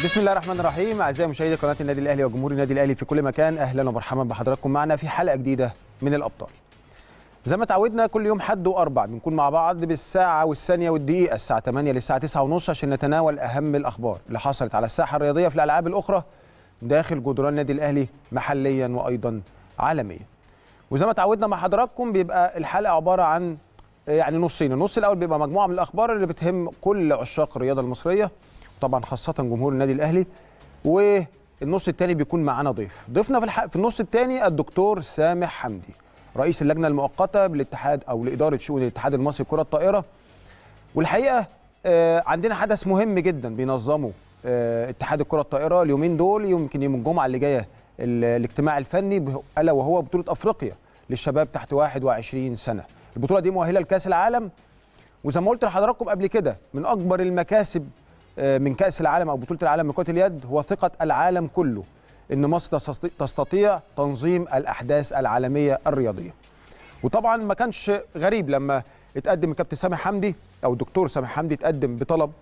بسم الله الرحمن الرحيم اعزائي مشاهدي قناه النادي الاهلي وجمهور النادي الاهلي في كل مكان اهلا ومرحبا بحضراتكم معنا في حلقه جديده من الابطال زي ما تعودنا كل يوم حد واربع بنكون مع بعض بالساعه والثانيه والدقيقه الساعه 8 للساعه 9 ونص عشان نتناول اهم الاخبار اللي حصلت على الساحه الرياضيه في الالعاب الاخرى داخل جدران النادي الاهلي محليا وايضا عالميا وزي ما تعودنا مع حضراتكم بيبقى الحلقه عباره عن يعني نصين النص الاول بيبقى مجموعه من الاخبار اللي بتهم كل عشاق الرياضه المصريه طبعا خاصه جمهور النادي الاهلي والنص الثاني بيكون معانا ضيف ضيفنا في, الح... في النص الثاني الدكتور سامح حمدي رئيس اللجنه المؤقته بالاتحاد او لاداره شؤون الاتحاد المصري لكره الطائره والحقيقه آه عندنا حدث مهم جدا بينظمه آه اتحاد الكره الطائره اليومين دول يمكن يوم الجمعه اللي جايه الاجتماع الفني الا وهو بطوله افريقيا للشباب تحت 21 سنه البطوله دي مؤهله لكاس العالم وزي ما قلت لحضراتكم قبل كده من اكبر المكاسب من كاس العالم او بطوله العالم لكره اليد هو ثقه العالم كله ان مصر تستطيع تنظيم الاحداث العالميه الرياضيه وطبعا ما كانش غريب لما اتقدم الكابتن سامح حمدي او الدكتور سامح حمدي اتقدم بطلب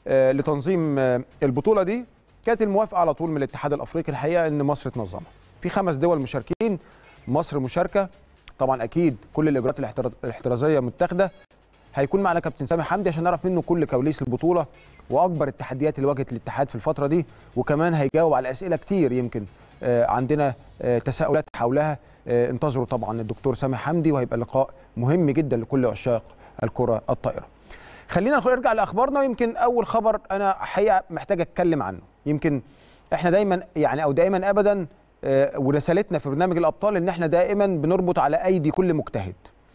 لتنظيم البطوله دي كانت الموافقه على طول من الاتحاد الافريقي الحقيقه ان مصر تنظمها في خمس دول مشاركين مصر مشاركه طبعا اكيد كل الاجراءات الاحترازيه متاخده هيكون معنا كابتن سامح حمدي عشان نعرف منه كل كواليس البطوله واكبر التحديات اللي واجهت الاتحاد في الفتره دي وكمان هيجاوب على اسئله كتير يمكن عندنا تساؤلات حولها انتظروا طبعا الدكتور سامح حمدي وهيبقى لقاء مهم جدا لكل عشاق الكره الطائره خلينا نرجع لاخبارنا ويمكن اول خبر انا حقيقه محتاج اتكلم عنه يمكن احنا دايما يعني او دائما ابدا ورسالتنا في برنامج الابطال ان احنا دائما بنربط على ايدي كل مجتهد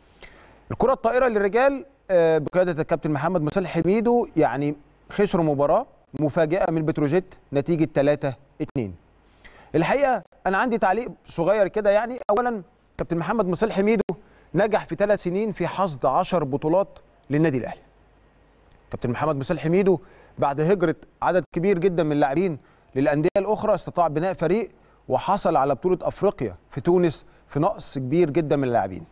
الكره الطائره للرجال بقياده الكابتن محمد مصالح حميدو يعني خسروا مباراه مفاجاه من بتروجيت نتيجه 3 2 الحقيقه انا عندي تعليق صغير كده يعني اولا كابتن محمد مصالح حميدو نجح في ثلاث سنين في حصد 10 بطولات للنادي الاهلي كابتن محمد مصالح حميدو بعد هجره عدد كبير جدا من اللاعبين للانديه الاخرى استطاع بناء فريق وحصل على بطوله افريقيا في تونس في نقص كبير جدا من اللاعبين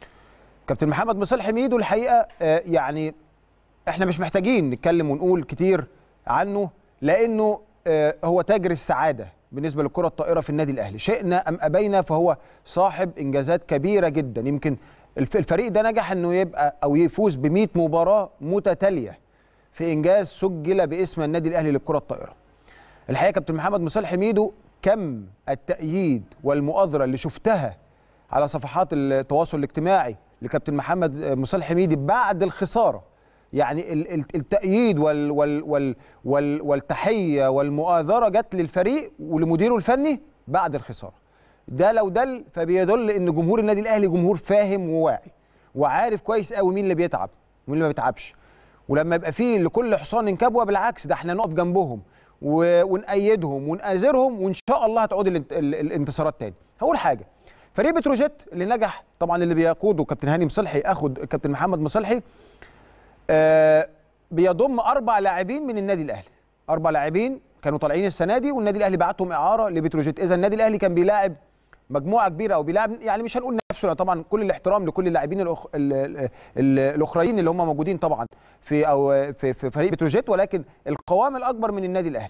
كابتن محمد مصالح حميدو الحقيقه يعني احنا مش محتاجين نتكلم ونقول كتير عنه لانه هو تاجر السعاده بالنسبه للكره الطائره في النادي الاهلي شئنا ام ابينا فهو صاحب انجازات كبيره جدا يمكن الفريق ده نجح انه يبقى او يفوز ب 100 مباراه متتاليه في انجاز سجل باسم النادي الاهلي للكره الطائره الحقيقه كابتن محمد مصالح حميدو كم التأييد والمؤازرة اللي شفتها على صفحات التواصل الاجتماعي لكابتن محمد مصالح حميدي بعد الخسارة يعني التأييد وال وال وال وال والتحية والمؤازرة جت للفريق ولمديره الفني بعد الخسارة ده لو دل فبيدل ان جمهور النادي الاهلي جمهور فاهم وواعي وعارف كويس قوي مين اللي بيتعب ومين اللي ما بيتعبش ولما يبقى فيه لكل حصان كبوه بالعكس ده احنا نقف جنبهم ونأيدهم ونآزرهم وان شاء الله هتعود الانتصارات تاني. هقول حاجه فريق بتروجيت اللي نجح طبعا اللي بيقوده كابتن هاني مصلحي اخد كابتن محمد مصلحي آه بيضم اربع لاعبين من النادي الاهلي. اربع لاعبين كانوا طالعين السنه دي والنادي الاهلي بعتهم اعاره لبتروجيت، اذا النادي الاهلي كان بيلاعب مجموعه كبيره او بيلاعب يعني مش هنقول نفسه طبعا كل الاحترام لكل اللاعبين الأخ... الاخرين اللي هم موجودين طبعا في او في, في فريق بتروجيت ولكن القوام الاكبر من النادي الاهلي.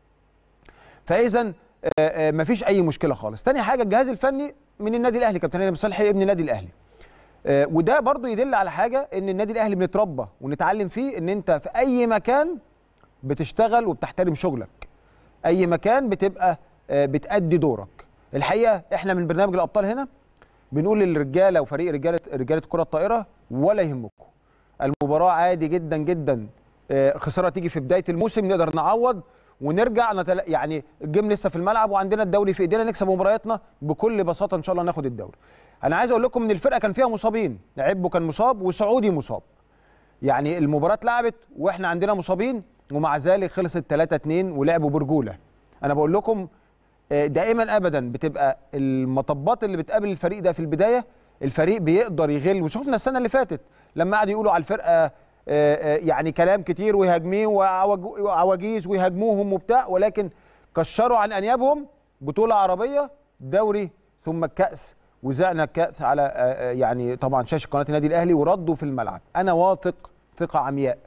فاذا مفيش اي مشكله خالص. تاني حاجه الجهاز الفني من النادي الاهلي كابتن هاني مصلحي ابن النادي الاهلي. وده برضو يدل على حاجه ان النادي الاهلي بنتربى ونتعلم فيه ان انت في اي مكان بتشتغل وبتحترم شغلك. اي مكان بتبقى بتأدي دورك. الحقيقه احنا من برنامج الابطال هنا بنقول للرجاله وفريق رجاله رجاله كره الطائره ولا يهمكم المباراه عادي جدا جدا خساره تيجي في بدايه الموسم نقدر نعوض ونرجع نتل... يعني الجيم لسه في الملعب وعندنا الدوري في ايدينا نكسب مبارياتنا بكل بساطه ان شاء الله ناخد الدوري انا عايز اقول لكم ان الفرقه كان فيها مصابين عبو كان مصاب وسعودي مصاب يعني المباراه اتلعبت واحنا عندنا مصابين ومع ذلك خلصت 3 2 ولعبوا برجوله انا بقول لكم دائما ابدا بتبقى المطبات اللي بتقابل الفريق ده في البدايه الفريق بيقدر يغل وشفنا السنه اللي فاتت لما قعدوا يقولوا على الفرقه يعني كلام كتير ويهاجميه وعواجيز ويهاجموهم وبتاع ولكن كشروا عن انيابهم بطوله عربيه دوري ثم الكاس وزعنا الكاس على يعني طبعا شاشه قناه النادي الاهلي وردوا في الملعب انا واثق ثقه عمياء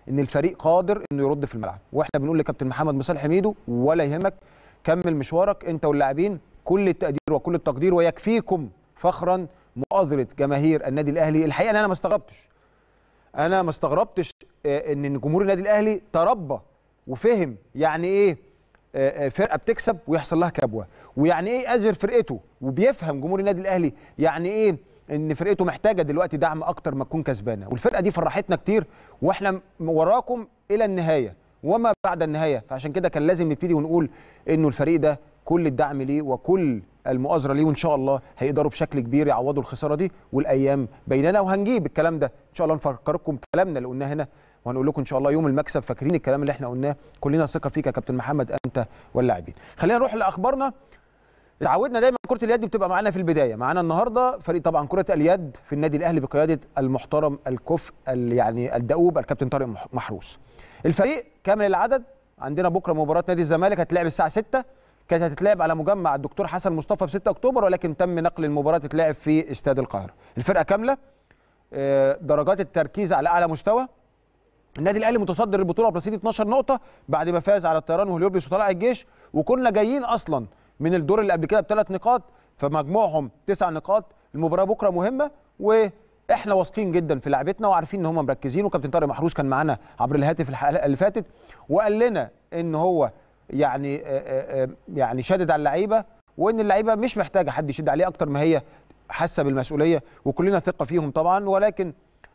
ان الفريق قادر انه يرد في الملعب واحنا بنقول لكابتن محمد مصالح حميدو ولا يهمك كمل مشوارك انت واللاعبين كل التقدير وكل التقدير ويكفيكم فخرا مؤازره جماهير النادي الاهلي الحقيقه ان انا ما استغربتش انا ما استغربتش آه، ان جمهور النادي الاهلي تربى وفهم يعني ايه آه، آه، فرقه بتكسب ويحصل لها كبوه ويعني ايه اجر فرقته وبيفهم جمهور النادي الاهلي يعني ايه ان فرقته محتاجه دلوقتي دعم اكتر ما تكون كسبانه والفرقه دي فرحتنا كتير واحنا وراكم الى النهايه وما بعد النهايه فعشان كده كان لازم نبتدي ونقول انه الفريق ده كل الدعم ليه وكل المؤازره ليه وان شاء الله هيقدروا بشكل كبير يعوضوا الخساره دي والايام بيننا وهنجيب الكلام ده ان شاء الله نفكركم كلامنا اللي قلناه هنا وهنقول لكم ان شاء الله يوم المكسب فاكرين الكلام اللي احنا قلناه كلنا ثقه فيك يا كابتن محمد انت واللاعبين خلينا نروح لاخبارنا اتعودنا دايما كره اليد بتبقى معانا في البدايه معانا النهارده فريق طبعا كره اليد في النادي الاهلي بقياده المحترم الكفء يعني الدؤوب الكابتن طارق محروس الفريق كامل العدد عندنا بكره مباراه نادي الزمالك هتلعب الساعه 6 كانت هتتلعب على مجمع الدكتور حسن مصطفى في 6 اكتوبر ولكن تم نقل المباراه تتلعب في استاد القاهره الفرقه كامله آه، درجات التركيز على اعلى مستوى النادي الاهلي متصدر البطوله برصيد 12 نقطه بعد ما فاز على الطيران وهليوبلس وطلائع الجيش وكنا جايين اصلا من الدور اللي قبل كده بثلاث نقاط فمجموعهم تسع نقاط المباراه بكره مهمه واحنا واثقين جدا في لعبتنا وعارفين ان هم مركزين وكابتن طارق محروس كان معانا عبر الهاتف الحلقه اللي فاتت وقال لنا ان هو يعني آه، آه، آه، يعني شادد على اللعيبه وان اللعيبه مش محتاجه حد يشد عليه اكتر ما هي حاسه بالمسؤوليه وكلنا ثقه فيهم طبعا ولكن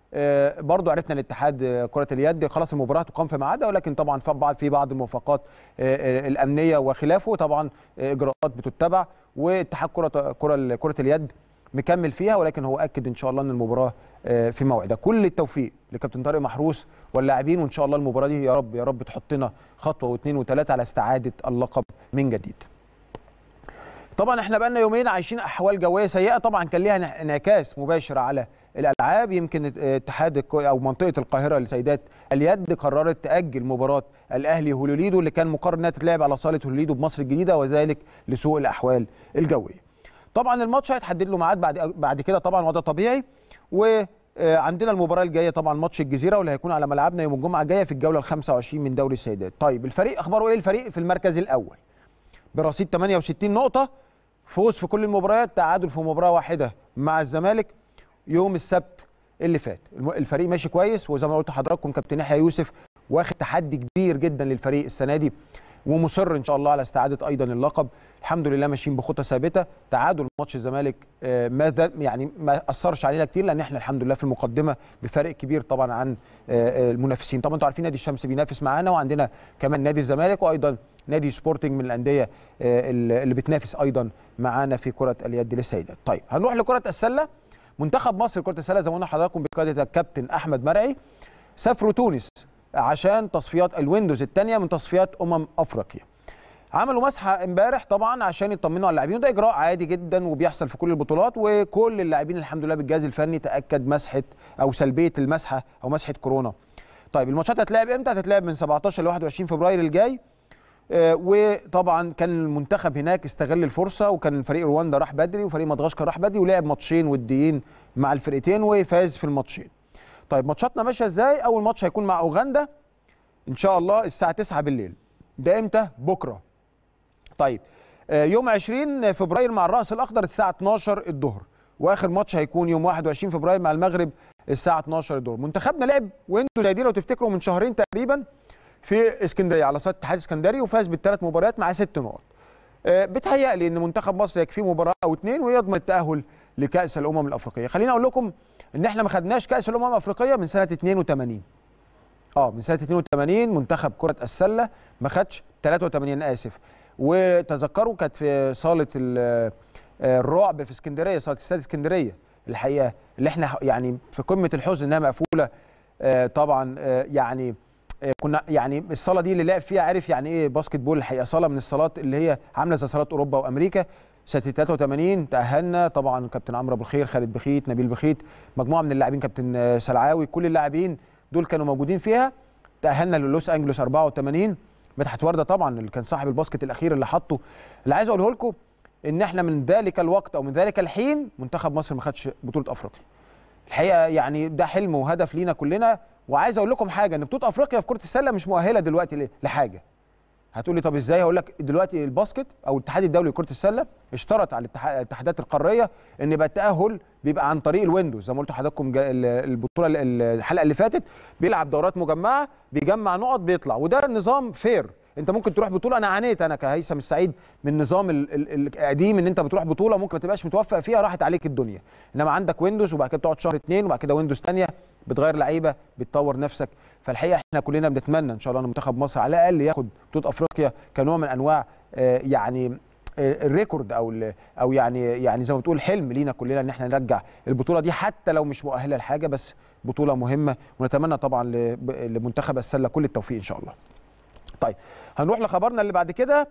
برضو عرفنا الاتحاد كره اليد خلاص المباراه تقام في ميعادها ولكن طبعا في بعض في بعض الموافقات الامنيه وخلافه طبعا اجراءات بتتبع واتحاد كره كره كره اليد مكمل فيها ولكن هو اكد ان شاء الله ان المباراه في موعدها كل التوفيق لكابتن طارق محروس واللاعبين وان شاء الله المباراه دي يا رب يا رب تحطنا خطوه واثنين وثلاثه على استعاده اللقب من جديد طبعا احنا بقالنا يومين عايشين احوال جويه سيئه طبعا كان ليها انعكاس مباشر على الالعاب يمكن اتحاد او منطقه القاهره لسيدات اليد قررت تاجل مباراه الاهلي هولوليدو اللي كان مقرر انها تتلعب على صاله هولوليدو بمصر الجديده وذلك لسوء الاحوال الجويه. طبعا الماتش هيتحدد له ميعاد بعد بعد كده طبعا وده طبيعي وعندنا المباراه الجايه طبعا ماتش الجزيره واللي هيكون على ملعبنا يوم الجمعه الجايه في الجوله ال 25 من دوري السيدات. طيب الفريق اخباره ايه الفريق في المركز الاول برصيد 68 نقطه فوز في كل المباريات تعادل في مباراه واحده مع الزمالك يوم السبت اللي فات الفريق ماشي كويس وزي ما قلت لحضراتكم كابتن يحيى يوسف واخد تحدي كبير جدا للفريق السنه دي ومصر ان شاء الله على استعاده ايضا اللقب الحمد لله ماشيين بخطى ثابته تعادل ماتش الزمالك آه، ماذا يعني ما اثرش علينا كتير لان احنا الحمد لله في المقدمه بفارق كبير طبعا عن آه، آه، المنافسين طبعا انتوا عارفين نادي الشمس بينافس معانا وعندنا كمان نادي الزمالك وايضا نادي سبورتنج من الانديه اللي بتنافس ايضا معانا في كره اليد للسيدات طيب هنروح لكره السله منتخب مصر كره السله زي ما قلنا لحضراتكم بقياده الكابتن احمد مرعي سافروا تونس عشان تصفيات الويندوز الثانيه من تصفيات امم افريقيا عملوا مسحه امبارح طبعا عشان يطمنوا على اللاعبين وده اجراء عادي جدا وبيحصل في كل البطولات وكل اللاعبين الحمد لله بالجهاز الفني تاكد مسحه او سلبيه المسحه او مسحه كورونا طيب الماتشات هتتلعب امتى هتتلعب من 17 ل 21 فبراير الجاي آه وطبعا كان المنتخب هناك استغل الفرصه وكان فريق رواندا راح بدري وفريق مدغشقر راح بدري ولعب ماتشين وديين مع الفرقتين وفاز في الماتشين طيب ماتشاتنا ماشيه ازاي اول ماتش هيكون مع اوغندا ان شاء الله الساعه 9 بالليل ده امتى بكره طيب آه، يوم 20 فبراير مع الراس الاخضر الساعه 12 الظهر واخر ماتش هيكون يوم 21 فبراير مع المغرب الساعه 12 الظهر منتخبنا لعب وانتوا شاهدين لو تفتكروا من شهرين تقريبا في اسكندريه على صاله الاتحاد الاسكندري وفاز بالثلاث مباريات مع ست نقط آه، بتهيألي ان منتخب مصر يكفيه مباراه او اثنين ويضمن التاهل لكاس الامم الافريقيه خليني اقول لكم ان احنا ما خدناش كاس الامم الافريقيه من سنه 82 اه من سنه 82 منتخب كره السله ما خدش 83 انا اسف وتذكروا كانت في صاله آه، الرعب في اسكندريه صاله استاد اسكندريه الحقيقه اللي احنا يعني في قمه الحزن انها مقفوله آه، طبعا آه، يعني كنا يعني الصاله دي اللي لعب فيها عارف يعني ايه باسكت بول الحقيقه صاله من الصالات اللي هي عامله زي صالات اوروبا وامريكا سنه 83 تاهلنا طبعا كابتن عمرو ابو الخير خالد بخيت نبيل بخيت مجموعه من اللاعبين كابتن سلعاوي كل اللاعبين دول كانوا موجودين فيها تاهلنا للوس انجلوس 84 مدحت ورده طبعا اللي كان صاحب الباسكت الاخير اللي حطه اللي عايز اقوله لكم ان احنا من ذلك الوقت او من ذلك الحين منتخب مصر ما خدش بطوله افريقيا الحقيقه يعني ده حلم وهدف لينا كلنا وعايز اقول لكم حاجه ان بطوله افريقيا في كره السله مش مؤهله دلوقتي لحاجه هتقول لي طب ازاي هقول لك دلوقتي الباسكت او الاتحاد الدولي لكره السله اشترط على الاتحادات القاريه ان يبقى التاهل بيبقى عن طريق الويندوز زي ما قلت لحضراتكم البطوله الحلقه اللي فاتت بيلعب دورات مجمعه بيجمع نقط بيطلع وده نظام فير انت ممكن تروح بطوله انا عانيت انا كهيثم السعيد من النظام القديم ان انت بتروح بطوله ممكن ما تبقاش متوفق فيها راحت عليك الدنيا انما عندك ويندوز وبعد كده بتقعد شهر اثنين وبعد كده ويندوز ثانيه بتغير لعيبه بتطور نفسك فالحقيقه احنا كلنا بنتمنى ان شاء الله ان منتخب مصر على الاقل ياخد بطوله افريقيا كنوع من انواع يعني الريكورد او او يعني يعني زي ما بتقول حلم لينا كلنا ان احنا نرجع البطوله دي حتى لو مش مؤهله لحاجه بس بطوله مهمه ونتمنى طبعا لمنتخب السله كل التوفيق ان شاء الله. طيب هنروح لخبرنا اللي بعد كده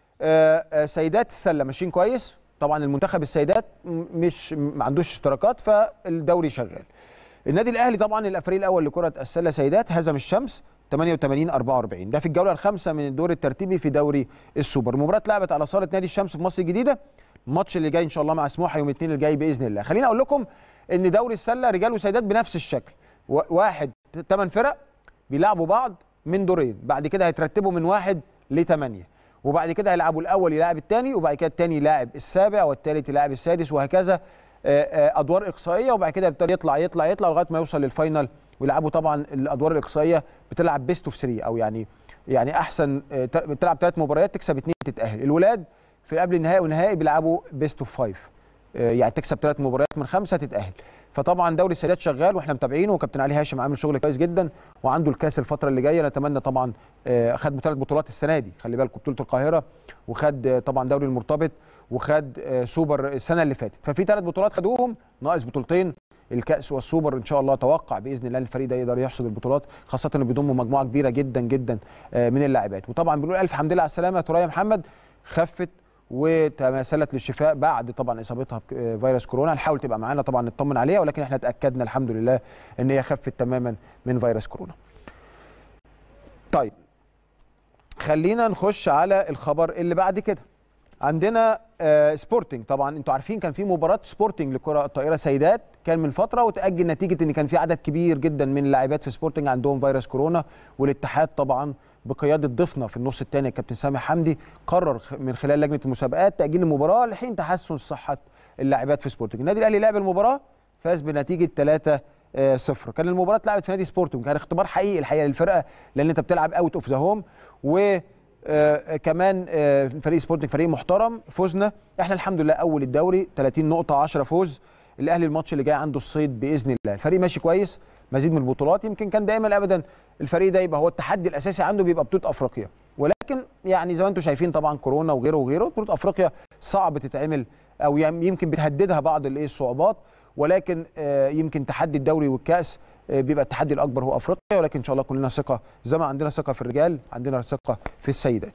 سيدات السله ماشيين كويس طبعا المنتخب السيدات مش ما عندوش اشتراكات فالدوري شغال. النادي الاهلي طبعا الفريق الاول لكره السله سيدات هزم الشمس 88 44 ده في الجوله الخامسه من الدور الترتيبي في دوري السوبر المباراه اتلعبت على صاله نادي الشمس في مصر الجديده الماتش اللي جاي ان شاء الله مع سموحه يوم الاثنين الجاي باذن الله خليني اقول لكم ان دوري السله رجال وسيدات بنفس الشكل واحد ثمان فرق بيلعبوا بعض من دورين بعد كده هيترتبوا من واحد لثمانيه وبعد كده هيلعبوا الاول يلاعب الثاني وبعد كده الثاني يلاعب السابع والثالث يلاعب السادس وهكذا ادوار اقصائيه وبعد كده يبتدي يطلع يطلع يطلع لغايه ما يوصل للفاينل ويلعبوا طبعا الادوار الاقصائيه بتلعب بيست اوف 3 او يعني يعني احسن بتلعب ثلاث مباريات تكسب اثنين تتاهل الولاد في قبل النهائي والنهائي بيلعبوا بيست اوف 5 يعني تكسب ثلاث مباريات من خمسه تتاهل فطبعا دوري السيدات شغال واحنا متابعينه وكابتن علي هاشم عامل شغل كويس جدا وعنده الكاس الفتره اللي جايه نتمنى طبعا خد ثلاث بطولات السنه دي خلي بالكم بطوله القاهره وخد طبعا دوري المرتبط وخد سوبر السنه اللي فاتت ففي ثلاث بطولات خدوهم ناقص بطولتين الكاس والسوبر ان شاء الله اتوقع باذن الله الفريق ده يقدر يحصد البطولات خاصه انه بيضم مجموعه كبيره جدا جدا من اللاعبات وطبعا بنقول الف حمد لله على السلامه ثريا محمد خفت وتماثلت للشفاء بعد طبعا اصابتها بفيروس كورونا هنحاول تبقى معانا طبعا نطمن عليها ولكن احنا اتاكدنا الحمد لله ان هي خفت تماما من فيروس كورونا. طيب خلينا نخش على الخبر اللي بعد كده. عندنا آه سبورتنج طبعا انتوا عارفين كان في مباراه سبورتنج لكره الطائره سيدات كان من فتره وتاجل نتيجه ان كان في عدد كبير جدا من اللاعبات في سبورتنج عندهم فيروس كورونا والاتحاد طبعا بقياده ضيفنا في النص الثاني الكابتن سامي حمدي قرر من خلال لجنه المسابقات تاجيل المباراه لحين تحسن صحه اللاعبات في سبورتنج النادي الاهلي لعب المباراه فاز بنتيجه 3 صفر كان المباراه اتلعبت في نادي سبورتنج كان اختبار حقيقي الحقيقه للفرقه لان انت بتلعب اوت اوف ذا هوم و آه كمان آه فريق سبورتنج فريق محترم فزنا احنا الحمد لله اول الدوري 30 نقطه 10 فوز الاهلي الماتش اللي جاي عنده الصيد باذن الله الفريق ماشي كويس مزيد من البطولات يمكن كان دايما ابدا الفريق ده يبقى هو التحدي الاساسي عنده بيبقى بطوله افريقيا ولكن يعني زي ما انتم شايفين طبعا كورونا وغيره وغيره بطوله افريقيا صعب تتعمل او يمكن بتهددها بعض الايه الصعوبات ولكن آه يمكن تحدي الدوري والكاس بيبقى التحدي الاكبر هو افريقيا ولكن ان شاء الله كلنا ثقه زي ما عندنا ثقه في الرجال عندنا ثقه في السيدات.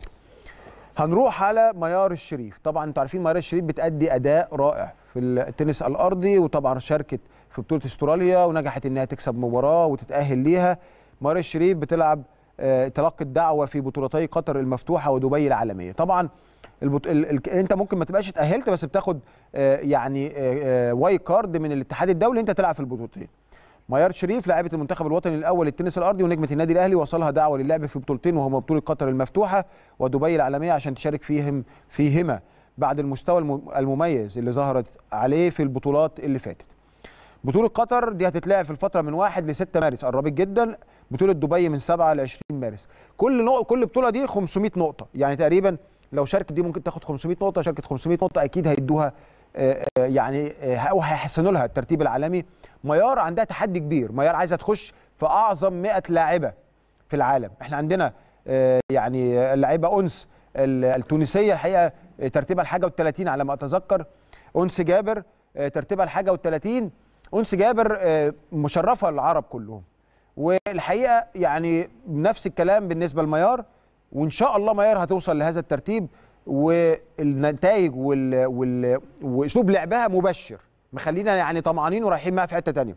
هنروح على ميار الشريف، طبعا انتوا عارفين ميار الشريف بتأدي اداء رائع في التنس الارضي وطبعا شاركت في بطوله استراليا ونجحت انها تكسب مباراه وتتاهل ليها. ميار الشريف بتلعب آه تلقت دعوه في بطولتي قطر المفتوحه ودبي العالميه، طبعا البط... ال... ال... انت ممكن ما تبقاش اتاهلت بس بتاخد آه يعني آه واي كارد من الاتحاد الدولي انت تلعب في البطولتين. ميار شريف لاعبه المنتخب الوطني الاول للتنس الارضي ونجمه النادي الاهلي وصلها دعوه للعب في بطولتين وهما بطوله قطر المفتوحه ودبي العالميه عشان تشارك فيهم فيهما بعد المستوى المميز اللي ظهرت عليه في البطولات اللي فاتت. بطوله قطر دي هتتلعب في الفتره من 1 ل 6 مارس قربت جدا بطوله دبي من 7 ل 20 مارس كل نقطه كل بطوله دي 500 نقطه يعني تقريبا لو شاركت دي ممكن تاخد 500 نقطه شاركت 500 نقطه اكيد هيدوها يعني او هيحسنوا لها الترتيب العالمي ميار عندها تحدي كبير ميار عايزه تخش في اعظم 100 لاعبه في العالم احنا عندنا يعني اللاعبه انس التونسيه الحقيقه ترتيبها الحاجه و30 على ما اتذكر انس جابر ترتيبها الحاجه و30 انس جابر مشرفه العرب كلهم والحقيقه يعني نفس الكلام بالنسبه لميار وان شاء الله ميار هتوصل لهذا الترتيب والنتائج وال... وال... واسلوب لعبها مبشر مخلينا يعني طمعانين ورايحين معاها في حته ثانيه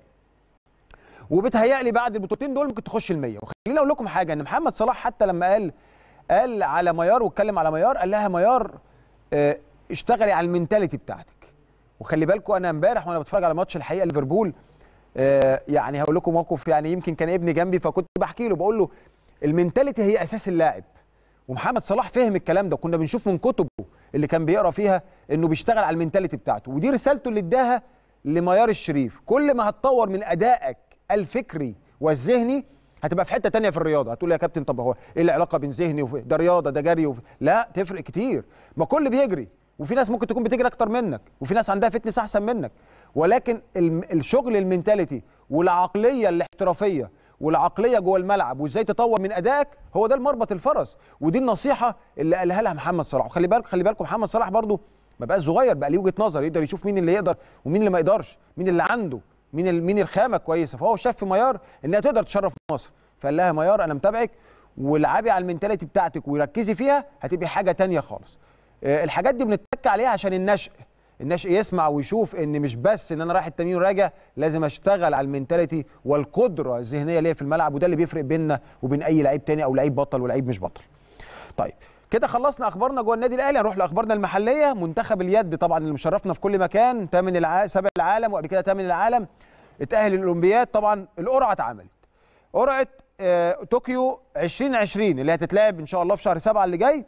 وبتهيألي بعد البطولتين دول ممكن تخش ال100 وخليني اقول لكم حاجه ان محمد صلاح حتى لما قال قال على ميار واتكلم على ميار قال لها ميار اه اشتغلي على المينتاليتي بتاعتك وخلي بالكم انا امبارح وانا بتفرج على ماتش الحقيقه ليفربول آه يعني هقول لكم موقف يعني يمكن كان ابني جنبي فكنت بحكي له بقول له المنتاليتي هي اساس اللاعب ومحمد صلاح فهم الكلام ده كنا بنشوف من كتبه اللي كان بيقرا فيها انه بيشتغل على المنتاليتي بتاعته ودي رسالته اللي اداها لميار الشريف كل ما هتطور من ادائك الفكري والذهني هتبقى في حته تانية في الرياضه هتقول يا كابتن طب هو ايه العلاقه بين ذهني وفي ده رياضه ده جري وفي لا تفرق كتير ما كل بيجري وفي ناس ممكن تكون بتجري اكتر منك وفي ناس عندها فتنس احسن منك ولكن الشغل المنتاليتي والعقليه الاحترافيه والعقليه جوه الملعب وازاي تطور من ادائك هو ده المربط الفرس ودي النصيحه اللي قالها لها محمد صلاح وخلي بالك خلي بالكم محمد صلاح برضو ما بقاش صغير بقى ليه وجهه نظر يقدر يشوف مين اللي يقدر ومين اللي ما يقدرش مين اللي عنده مين مين الخامه كويسه فهو شاف في ميار انها تقدر تشرف مصر فقال لها ميار انا متابعك والعبي على المنتاليتي بتاعتك وركزي فيها هتبقي حاجه تانية خالص الحاجات دي بنتك عليها عشان النشء الناشئ يسمع ويشوف ان مش بس ان انا رايح التمرين وراجع لازم اشتغل على المنتاليتي والقدره الذهنيه اللي في الملعب وده اللي بيفرق بيننا وبين اي لعيب تاني او لعيب بطل ولعيب مش بطل. طيب كده خلصنا اخبارنا جوه النادي الاهلي هنروح لاخبارنا المحليه منتخب اليد طبعا اللي مشرفنا في كل مكان ثامن الع... سابع العالم وقبل كده ثامن العالم اتاهل للاولمبياد طبعا القرعه اتعملت. قرعه آه طوكيو 2020 اللي هتتلعب ان شاء الله في شهر 7 اللي جاي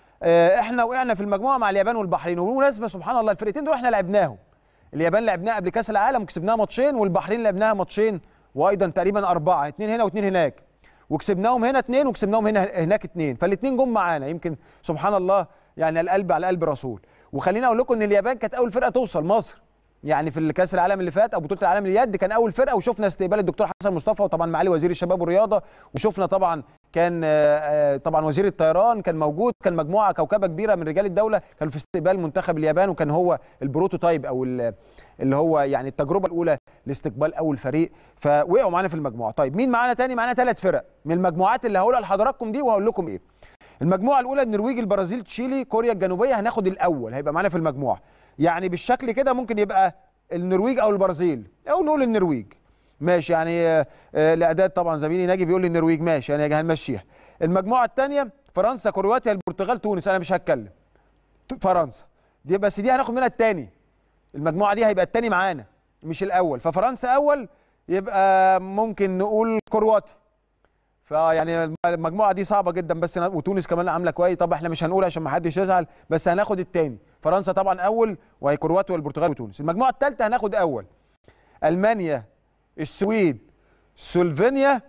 احنا وقعنا في المجموعه مع اليابان والبحرين وبالمناسبه سبحان الله الفرقتين دول احنا لعبناهم اليابان لعبناها قبل كاس العالم وكسبناها ماتشين والبحرين لعبناها ماتشين وايضا تقريبا اربعه اثنين هنا واثنين هناك وكسبناهم هنا اثنين وكسبناهم هنا هناك اثنين فالاثنين جم معانا يمكن سبحان الله يعني القلب على قلب رسول وخليني اقول لكم ان اليابان كانت اول فرقه توصل مصر يعني في الكاس العالم اللي فات او بطوله العالم اليد كان اول فرقه وشفنا استقبال الدكتور حسن مصطفى وطبعا معالي وزير الشباب والرياضه وشفنا طبعا كان طبعا وزير الطيران كان موجود كان مجموعه كوكبه كبيره من رجال الدوله كانوا في استقبال منتخب اليابان وكان هو البروتوتايب او اللي هو يعني التجربه الاولى لاستقبال اول فريق فوقعوا معانا في المجموعه طيب مين معانا تاني معانا ثلاث فرق من المجموعات اللي هقولها لحضراتكم دي وهقول لكم ايه المجموعه الاولى النرويج البرازيل تشيلي كوريا الجنوبيه هناخد الاول هيبقى معانا في المجموعه يعني بالشكل كده ممكن يبقى النرويج او البرازيل او نقول النرويج ماشي يعني الاعداد طبعا زميلي ناجي بيقول لي النرويج ماشي يعني هنمشيها المجموعه الثانيه فرنسا كرواتيا البرتغال تونس انا مش هتكلم فرنسا دي بس دي هناخد منها الثاني المجموعه دي هيبقى الثاني معانا مش الاول ففرنسا اول يبقى ممكن نقول كرواتيا فيعني المجموعه دي صعبه جدا بس وتونس كمان عامله كويس طب احنا مش هنقول عشان ما حدش يزعل بس هناخد الثاني فرنسا طبعا اول وهي كرواتيا والبرتغال وتونس المجموعه الثالثه هناخد اول المانيا السويد سلوفينيا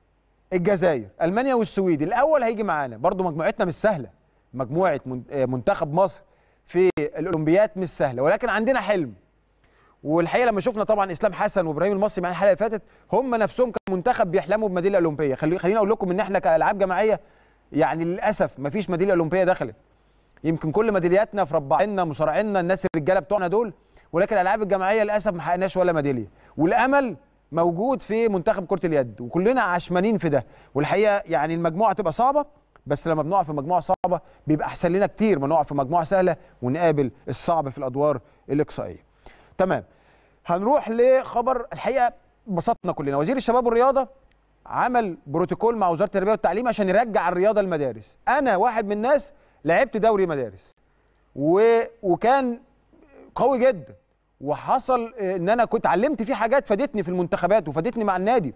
الجزائر المانيا والسويد الاول هيجي معانا برضو مجموعتنا مش سهله مجموعه منتخب مصر في الاولمبياد مش سهله ولكن عندنا حلم والحقيقه لما شفنا طبعا اسلام حسن وابراهيم المصري معانا الحلقه اللي فاتت هم نفسهم كمنتخب بيحلموا بميداليه اولمبيه خلي خليني اقول لكم ان احنا كالعاب جماعيه يعني للاسف ما فيش ميداليه اولمبيه دخلت يمكن كل ميدالياتنا في رباعنا مصارعينا الناس الرجاله بتوعنا دول ولكن الالعاب الجماعيه للاسف ما حققناش ولا ميداليه والامل موجود في منتخب كره اليد وكلنا عشمانين في ده والحقيقه يعني المجموعه تبقى صعبه بس لما بنقع في مجموعه صعبه بيبقى احسن لنا كتير ما نقع في مجموعه سهله ونقابل الصعب في الادوار الاقصائيه تمام هنروح لخبر الحقيقه بسطنا كلنا وزير الشباب والرياضه عمل بروتوكول مع وزاره التربيه والتعليم عشان يرجع الرياضه المدارس انا واحد من الناس لعبت دوري مدارس و... وكان قوي جدا وحصل ان انا كنت علمت فيه حاجات فادتني في المنتخبات وفادتني مع النادي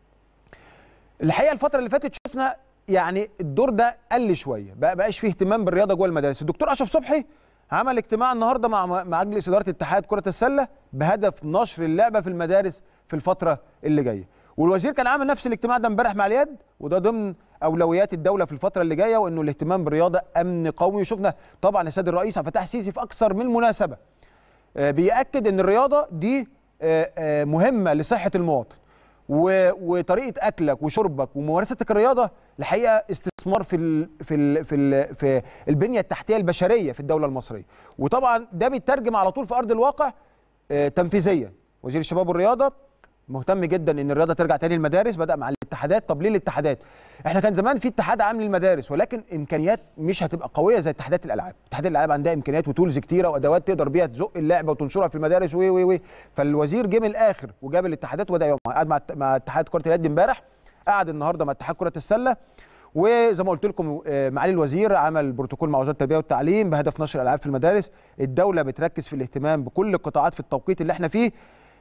الحقيقه الفتره اللي فاتت شفنا يعني الدور ده قل شويه بقى بقاش فيه اهتمام بالرياضه جوه المدارس الدكتور اشرف صبحي عمل اجتماع النهارده مع مع مجلس اداره اتحاد كره السله بهدف نشر اللعبه في المدارس في الفتره اللي جايه والوزير كان عامل نفس الاجتماع ده امبارح مع اليد وده ضمن اولويات الدوله في الفتره اللي جايه وانه الاهتمام بالرياضه امن قومي وشفنا طبعا السيد الرئيس عبد الفتاح السيسي في اكثر من مناسبه بيأكد ان الرياضه دي مهمه لصحه المواطن وطريقه اكلك وشربك وممارستك الرياضه الحقيقه استثمار في ال في ال في ال في البنيه التحتيه البشريه في الدوله المصريه وطبعا ده بيترجم على طول في ارض الواقع تنفيذيا وزير الشباب والرياضه مهتم جدا ان الرياضه ترجع تاني المدارس بدا مع الاتحادات طب ليه الاتحادات احنا كان زمان في اتحاد عام للمدارس ولكن امكانيات مش هتبقى قويه زي اتحادات الالعاب اتحادات الالعاب عندها امكانيات وتولز كتيره وادوات تقدر بيها تزق اللعبه وتنشرها في المدارس وي وي وي فالوزير جه من الاخر وجاب الاتحادات وبدا يوم قعد مع مع اتحاد كره اليد امبارح قعد النهارده مع اتحاد كره السله وزي ما قلت لكم معالي الوزير عمل بروتوكول مع وزاره التربيه والتعليم بهدف نشر الالعاب في المدارس الدوله بتركز في الاهتمام بكل القطاعات في التوقيت اللي احنا فيه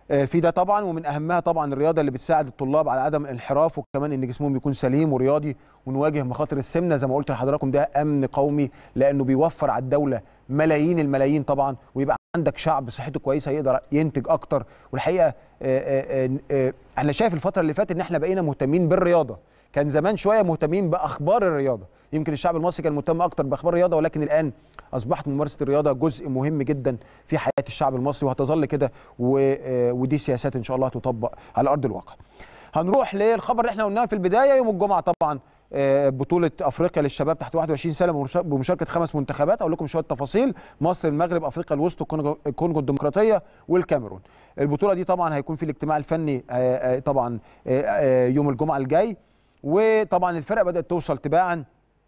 آه، في ده طبعا ومن اهمها طبعا الرياضه اللي بتساعد الطلاب على عدم الانحراف وكمان ان جسمهم يكون سليم ورياضي ونواجه مخاطر السمنه زي ما قلت لحضراتكم ده امن قومي لانه بيوفر على الدوله ملايين الملايين طبعا ويبقى عندك شعب صحته كويسه يقدر ينتج اكتر والحقيقه آه، آه، آه، انا شايف الفتره اللي فاتت ان احنا بقينا مهتمين بالرياضه كان زمان شويه مهتمين باخبار الرياضه يمكن الشعب المصري كان مهتم اكتر باخبار الرياضه ولكن الان اصبحت ممارسه الرياضه جزء مهم جدا في حياه الشعب المصري وهتظل كده و- آه، ودي سياسات ان شاء الله هتطبق على ارض الواقع هنروح للخبر اللي احنا قلناه في البدايه يوم الجمعه طبعا آه، بطولة افريقيا للشباب تحت 21 سنة بمشا- بمشاركة خمس منتخبات اقول لكم شوية تفاصيل مصر المغرب افريقيا الوسطى الكونغو الكونغو الديمقراطية والكاميرون البطولة دي طبعا هيكون في الاجتماع الفني آه، آه، طبعا آه، آه، يوم الجمعة الجاي وطبعا الفرق بدأت توصل تباعا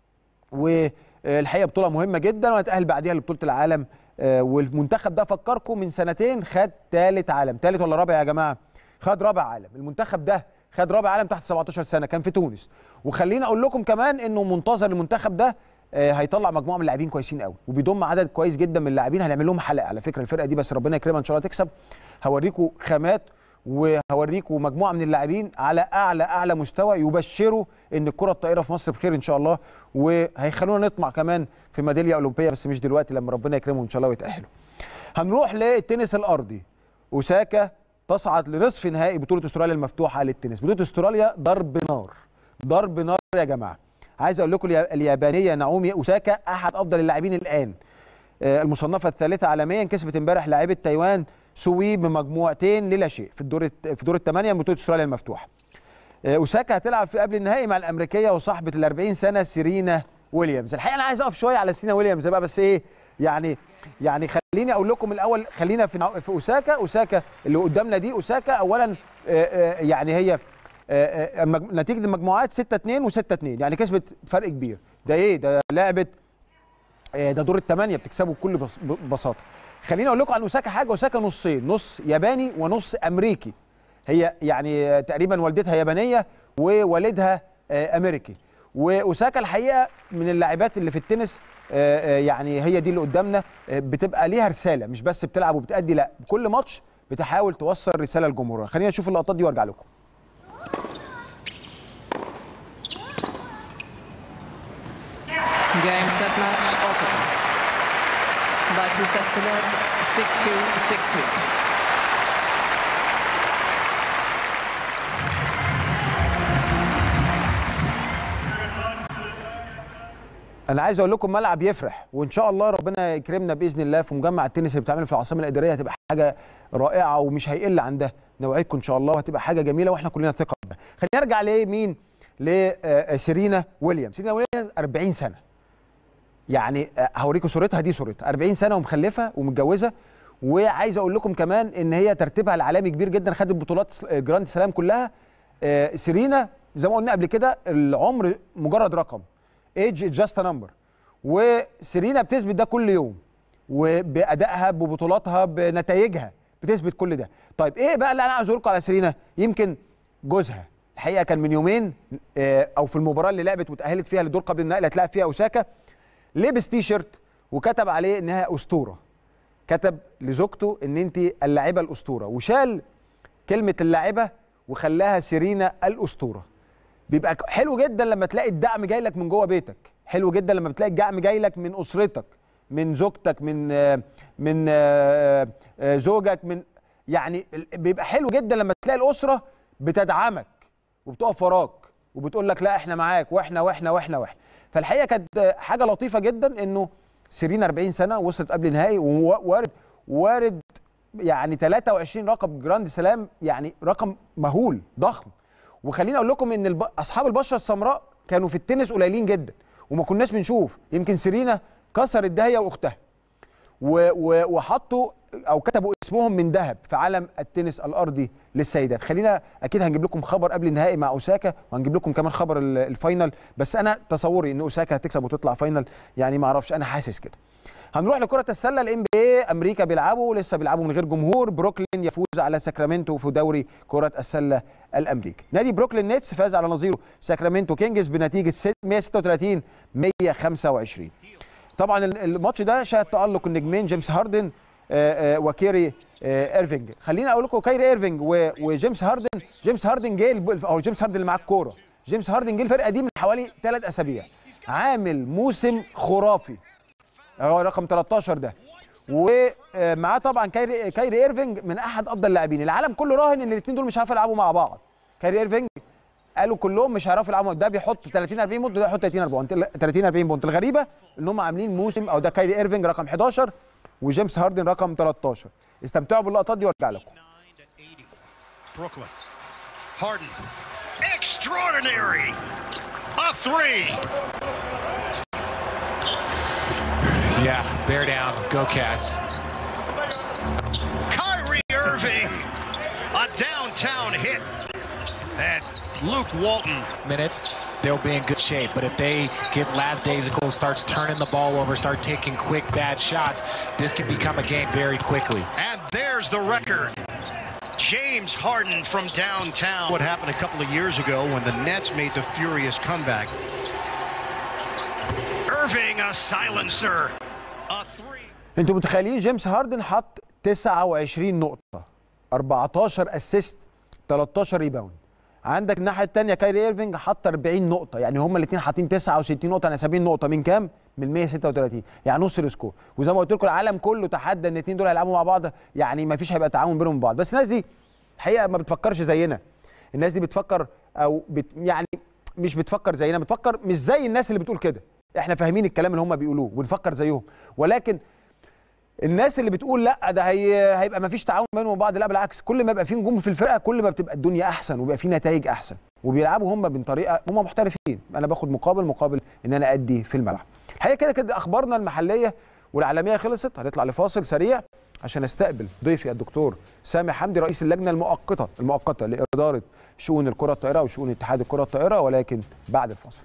والحقيقه بطوله مهمه جدا وهنتاهل بعديها لبطوله العالم آه، والمنتخب ده فكركم من سنتين خد ثالث عالم ثالث ولا رابع يا جماعه خد رابع عالم المنتخب ده خد رابع عالم تحت 17 سنه كان في تونس وخليني اقول لكم كمان انه منتظر المنتخب ده آه، هيطلع مجموعه من اللاعبين كويسين قوي وبيضم عدد كويس جدا من اللاعبين هنعمل لهم حلقه على فكره الفرقه دي بس ربنا يكرمها ان شاء الله تكسب هوريكم خامات وهوريكم مجموعه من اللاعبين على اعلى اعلى مستوى يبشروا ان الكره الطائره في مصر بخير ان شاء الله وهيخلونا نطمع كمان في ميداليه اولمبيه بس مش دلوقتي لما ربنا يكرمهم ان شاء الله ويتاهلوا. هنروح للتنس الارضي اوساكا تصعد لنصف نهائي بطوله استراليا المفتوحه للتنس بطوله استراليا ضرب نار ضرب نار يا جماعه عايز اقول لكم اليا- اليابانيه نعومي اوساكا احد افضل اللاعبين الان آه، المصنفه الثالثه عالميا كسبت امبارح لاعبه تايوان سوي بمجموعتين للا شيء في الدور الت- في دور الثمانيه من بطوله استراليا المفتوحه آه، اوساكا هتلعب في قبل النهائي مع الامريكيه وصاحبه ال 40 سنه سيرينا ويليامز الحقيقه انا عايز اقف شويه على سيرينا ويليامز بقى بس ايه يعني يعني خليني اقول لكم الاول خلينا في نع- في اوساكا اوساكا اللي قدامنا دي اوساكا اولا آه، آه، يعني هي آه، آه، مج- نتيجه المجموعات 6 2 و6 2 يعني كسبت فرق كبير ده ايه ده لعبه آه، ده دور الثمانيه بتكسبه بكل بس- ب- بساطه خليني اقول لكم عن اوساكا حاجه اوساكا نصين نص ياباني ونص امريكي هي يعني آه، تقريبا والدتها يابانيه ووالدها آه، امريكي واوساكا الحقيقه من اللاعبات اللي في التنس آه، آه، يعني هي دي اللي قدامنا آه، بتبقى ليها رساله مش بس بتلعب وبتأدي لا كل ماتش بتحاول توصل رساله لجمهورها خلينا نشوف اللقطات دي وارجع لكم Game, set, match, Osaka. By two sets to love, 6-2, 6-2. انا عايز اقول لكم ملعب يفرح وان شاء الله ربنا يكرمنا باذن الله في مجمع التنس اللي بيتعمل في العاصمه الاداريه هتبقى حاجه رائعه ومش هيقل عن ده نوعدكم ان شاء الله وهتبقى حاجه جميله واحنا كلنا ثقه بها خلينا نرجع لمين لسيرينا ويليامز سيرينا ويليامز 40 سنه يعني آه، هوريكم صورتها دي صورتها 40 سنه ومخلفه ومتجوزه وعايز اقول لكم كمان ان هي ترتيبها العالمي كبير جدا خدت بطولات س- آه، جراند سلام كلها آه، سيرينا زي ما قلنا قبل كده العمر مجرد رقم ايج جاست نمبر وسيرينا بتثبت ده كل يوم وبادائها ببطولاتها بنتائجها بتثبت كل ده طيب ايه بقى اللي انا عايز اقول لكم على سيرينا يمكن جوزها الحقيقه كان من يومين آه، او في المباراه اللي لعبت وتاهلت فيها للدور قبل النهائي اللي هتلعب فيها اوساكا لبس تي شيرت وكتب عليه انها اسطوره كتب لزوجته ان انت اللاعبه الاسطوره وشال كلمه اللاعبه وخلاها سيرينا الاسطوره بيبقى ك- حلو جدا لما تلاقي الدعم جاي لك من جوه بيتك حلو جدا لما بتلاقي الدعم جاي لك من اسرتك من زوجتك من آه، من آه، آه، زوجك من يعني ال- بيبقى حلو جدا لما تلاقي الاسره بتدعمك وبتقف وراك وبتقول لك لا احنا معاك واحنا واحنا واحنا واحنا فالحقيقه كانت حاجه لطيفه جدا انه سيرينا 40 سنه وصلت قبل النهائي ووارد وارد يعني 23 رقم جراند سلام يعني رقم مهول ضخم وخليني اقول لكم ان الب... اصحاب البشره السمراء كانوا في التنس قليلين جدا وما كناش بنشوف يمكن سيرينا كسرت ده هي واختها و... و... وحطوا او كتبوا اسمهم من ذهب في عالم التنس الارضي للسيدات خلينا اكيد هنجيب لكم خبر قبل النهائي مع اوساكا وهنجيب لكم كمان خبر ال- الفاينل بس انا تصوري ان اوساكا هتكسب وتطلع فاينل يعني ما اعرفش انا حاسس كده هنروح لكرة السلة الام بي اي امريكا بيلعبوا لسه بيلعبوا من غير جمهور بروكلين يفوز على ساكرامنتو في دوري كرة السلة الامريكي نادي بروكلين نيتس فاز على نظيره ساكرامنتو كينجز بنتيجة 136 125 طبعا ال- الماتش ده شهد تألق النجمين جيمس هاردن آه، آه، وكيري آه، ايرفينج خليني اقول لكم كايري ايرفينج و- وجيمس هاردن جيمس هاردن جه الب- او جيمس هاردن اللي معاه الكوره جيمس هاردن جه الفرقه دي من حوالي ثلاث اسابيع عامل موسم خرافي هو رقم 13 ده ومعاه طبعا كايري كايري ايرفينج من احد افضل اللاعبين العالم كله راهن ان الاثنين دول مش هيعرفوا يلعبوا مع بعض كايري ايرفينج قالوا كلهم مش هيعرفوا يلعبوا ده بيحط 30 40 بونت وده يحط 30 40 30 40 بونت الغريبه ان هم عاملين موسم او ده كايري ايرفينج رقم 11 وجيمس هاردن رقم 13 استمتعوا باللقطات دي وارجع لكم Brooklyn. Harden. Extraordinary. A three. Yeah, bear down. Go Cats. Kyrie Irving. A downtown hit. And Luke Walton. Minutes, they'll be in good shape. But if they get last days of goal, starts turning the ball over, start taking quick bad shots, this can become a game very quickly. And there's the record. James Harden from downtown. What happened a couple of years ago when the Nets made the furious comeback. Irving, a silencer. A three. انتوا متخيلين جيمس هاردن حط 29 نقطة 14 اسيست 13 ريباوند عندك الناحية الثانية كايري ايرفينج حط 40 نقطة يعني هما الاثنين حاطين 69 نقطة يعني 70 نقطة من كام؟ من 136 يعني نص السكور وزي ما قلت لكم العالم كله تحدى ان الاثنين دول هيلعبوا مع بعض يعني ما فيش هيبقى تعاون بينهم وبعض بس الناس دي الحقيقة ما بتفكرش زينا الناس دي بتفكر او بت يعني مش بتفكر زينا بتفكر مش زي الناس اللي بتقول كده احنا فاهمين الكلام اللي هم بيقولوه وبنفكر زيهم ولكن الناس اللي بتقول لا ده هي هيبقى ما فيش تعاون بينهم وبعض لا بالعكس كل ما يبقى في نجوم في الفرقه كل ما بتبقى الدنيا احسن وبيبقى في نتائج احسن وبيلعبوا هم من طريقه هم محترفين انا باخد مقابل مقابل ان انا ادي في الملعب الحقيقه كده كده اخبارنا المحليه والعالميه خلصت هنطلع لفاصل سريع عشان استقبل ضيفي الدكتور سامي حمدي رئيس اللجنه المؤقته المؤقته لاداره شؤون الكره الطائره وشؤون اتحاد الكره الطائره ولكن بعد الفاصل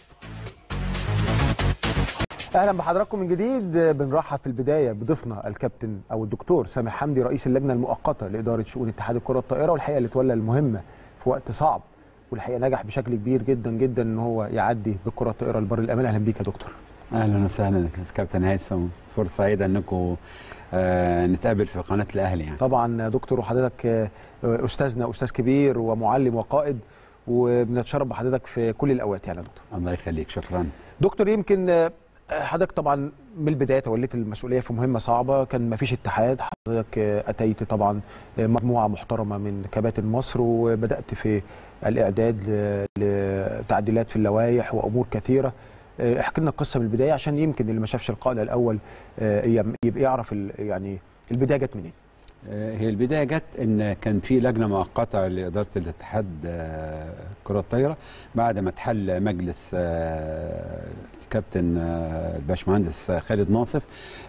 اهلا بحضراتكم من جديد بنرحب في البدايه بضيفنا الكابتن او الدكتور سامح حمدي رئيس اللجنه المؤقته لاداره شؤون اتحاد الكره الطائره والحقيقه اللي تولى المهمه في وقت صعب والحقيقه نجح بشكل كبير جدا جدا ان هو يعدي بالكره الطائره لبر الامان اهلا بيك يا دكتور اهلا وسهلا كابتن هيثم فرصه سعيده انكم آه نتقابل في قناه الاهلي يعني طبعا يا دكتور وحضرتك آه، استاذنا استاذ كبير ومعلم وقائد وبنتشرف بحضرتك في كل الاوقات يعني يا دكتور الله يخليك شكرا دكتور يمكن آه، حضرتك طبعا من البدايه توليت المسؤوليه في مهمه صعبه كان ما فيش اتحاد حضرتك آه، اتيت طبعا آه، مجموعه محترمه من كباتن مصر وبدات في الاعداد ل- لتعديلات في اللوائح وامور كثيره آه، احكي لنا القصه من البدايه عشان يمكن اللي ما شافش القائد الاول آه، يم- يبقى يعرف ال- يعني البدايه جت منين آه هي البدايه جت ان كان في لجنه مؤقته لاداره الاتحاد آه كره الطايره بعد ما اتحل مجلس آه الكابتن آه الباشمهندس خالد ناصف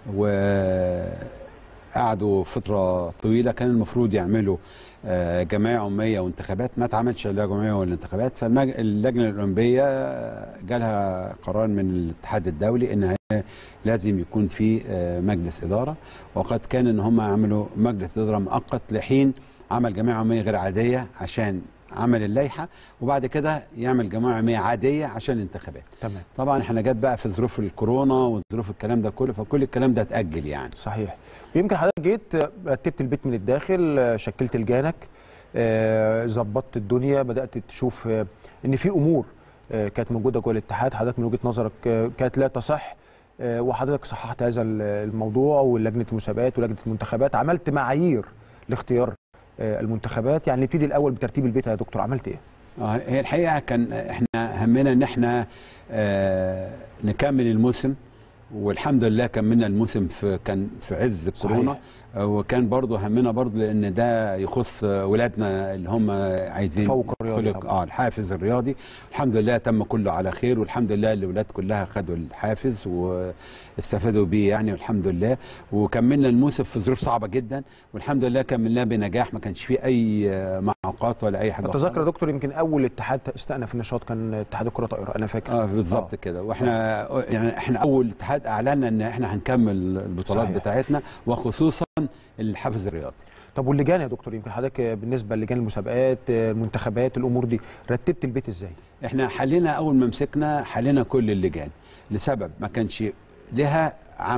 وقعدوا فتره طويله كان المفروض يعملوا آه، جمعيه عموميه وانتخابات ما اتعملش لا جمعيه ولا انتخابات فاللجنه الاولمبيه جالها قرار من الاتحاد الدولي ان هي لازم يكون في آه، مجلس اداره وقد كان ان هم عملوا مجلس اداره مؤقت لحين عمل جمعيه عموميه غير عاديه عشان عمل اللائحه وبعد كده يعمل جمعيه عموميه عاديه عشان الانتخابات تمام طبعا احنا جت بقى في ظروف الكورونا وظروف الكلام ده كله فكل الكلام ده اتاجل يعني صحيح ويمكن حضرتك جيت آه، رتبت البيت من الداخل آه، شكلت لجانك آه، ظبطت الدنيا بدات تشوف آه، ان في امور آه، كانت موجوده جوه الاتحاد حضرتك من وجهه نظرك آه، كانت لا تصح آه، وحضرتك صححت هذا ال- الموضوع ولجنه المسابقات ولجنه المنتخبات عملت معايير لاختيار آه، المنتخبات يعني نبتدي الاول بترتيب البيت يا دكتور عملت ايه؟ اه هي الحقيقه كان احنا همنا ان احنا آه نكمل الموسم والحمد لله كملنا الموسم في كان في عز كورونا آه، وكان برضه همنا برضه لان ده يخص آه، ولادنا اللي هم عايزين تفوق الرياضي يدخلوا- طبعاً. اه الحافز الرياضي الحمد لله تم كله على خير والحمد لله الاولاد كلها خدوا الحافز واستفادوا بيه يعني والحمد لله وكملنا الموسم في ظروف صعبه جدا والحمد لله كملناه بنجاح ما كانش فيه اي آه، معوقات ولا اي حاجه اتذكر يا خالص. دكتور يمكن اول اتحاد استأنف النشاط كان اتحاد الكره طائره انا فاكر اه بالظبط كده واحنا يعني احنا اول اتحاد اعلنا ان احنا هنكمل البطولات صحيح. بتاعتنا وخصوصا الحافز الرياضي طب واللجان يا دكتور يمكن حضرتك بالنسبه للجان المسابقات المنتخبات الامور دي رتبت البيت ازاي؟ احنا حلينا اول ما مسكنا حلينا كل اللجان لسبب ما كانش لها عمل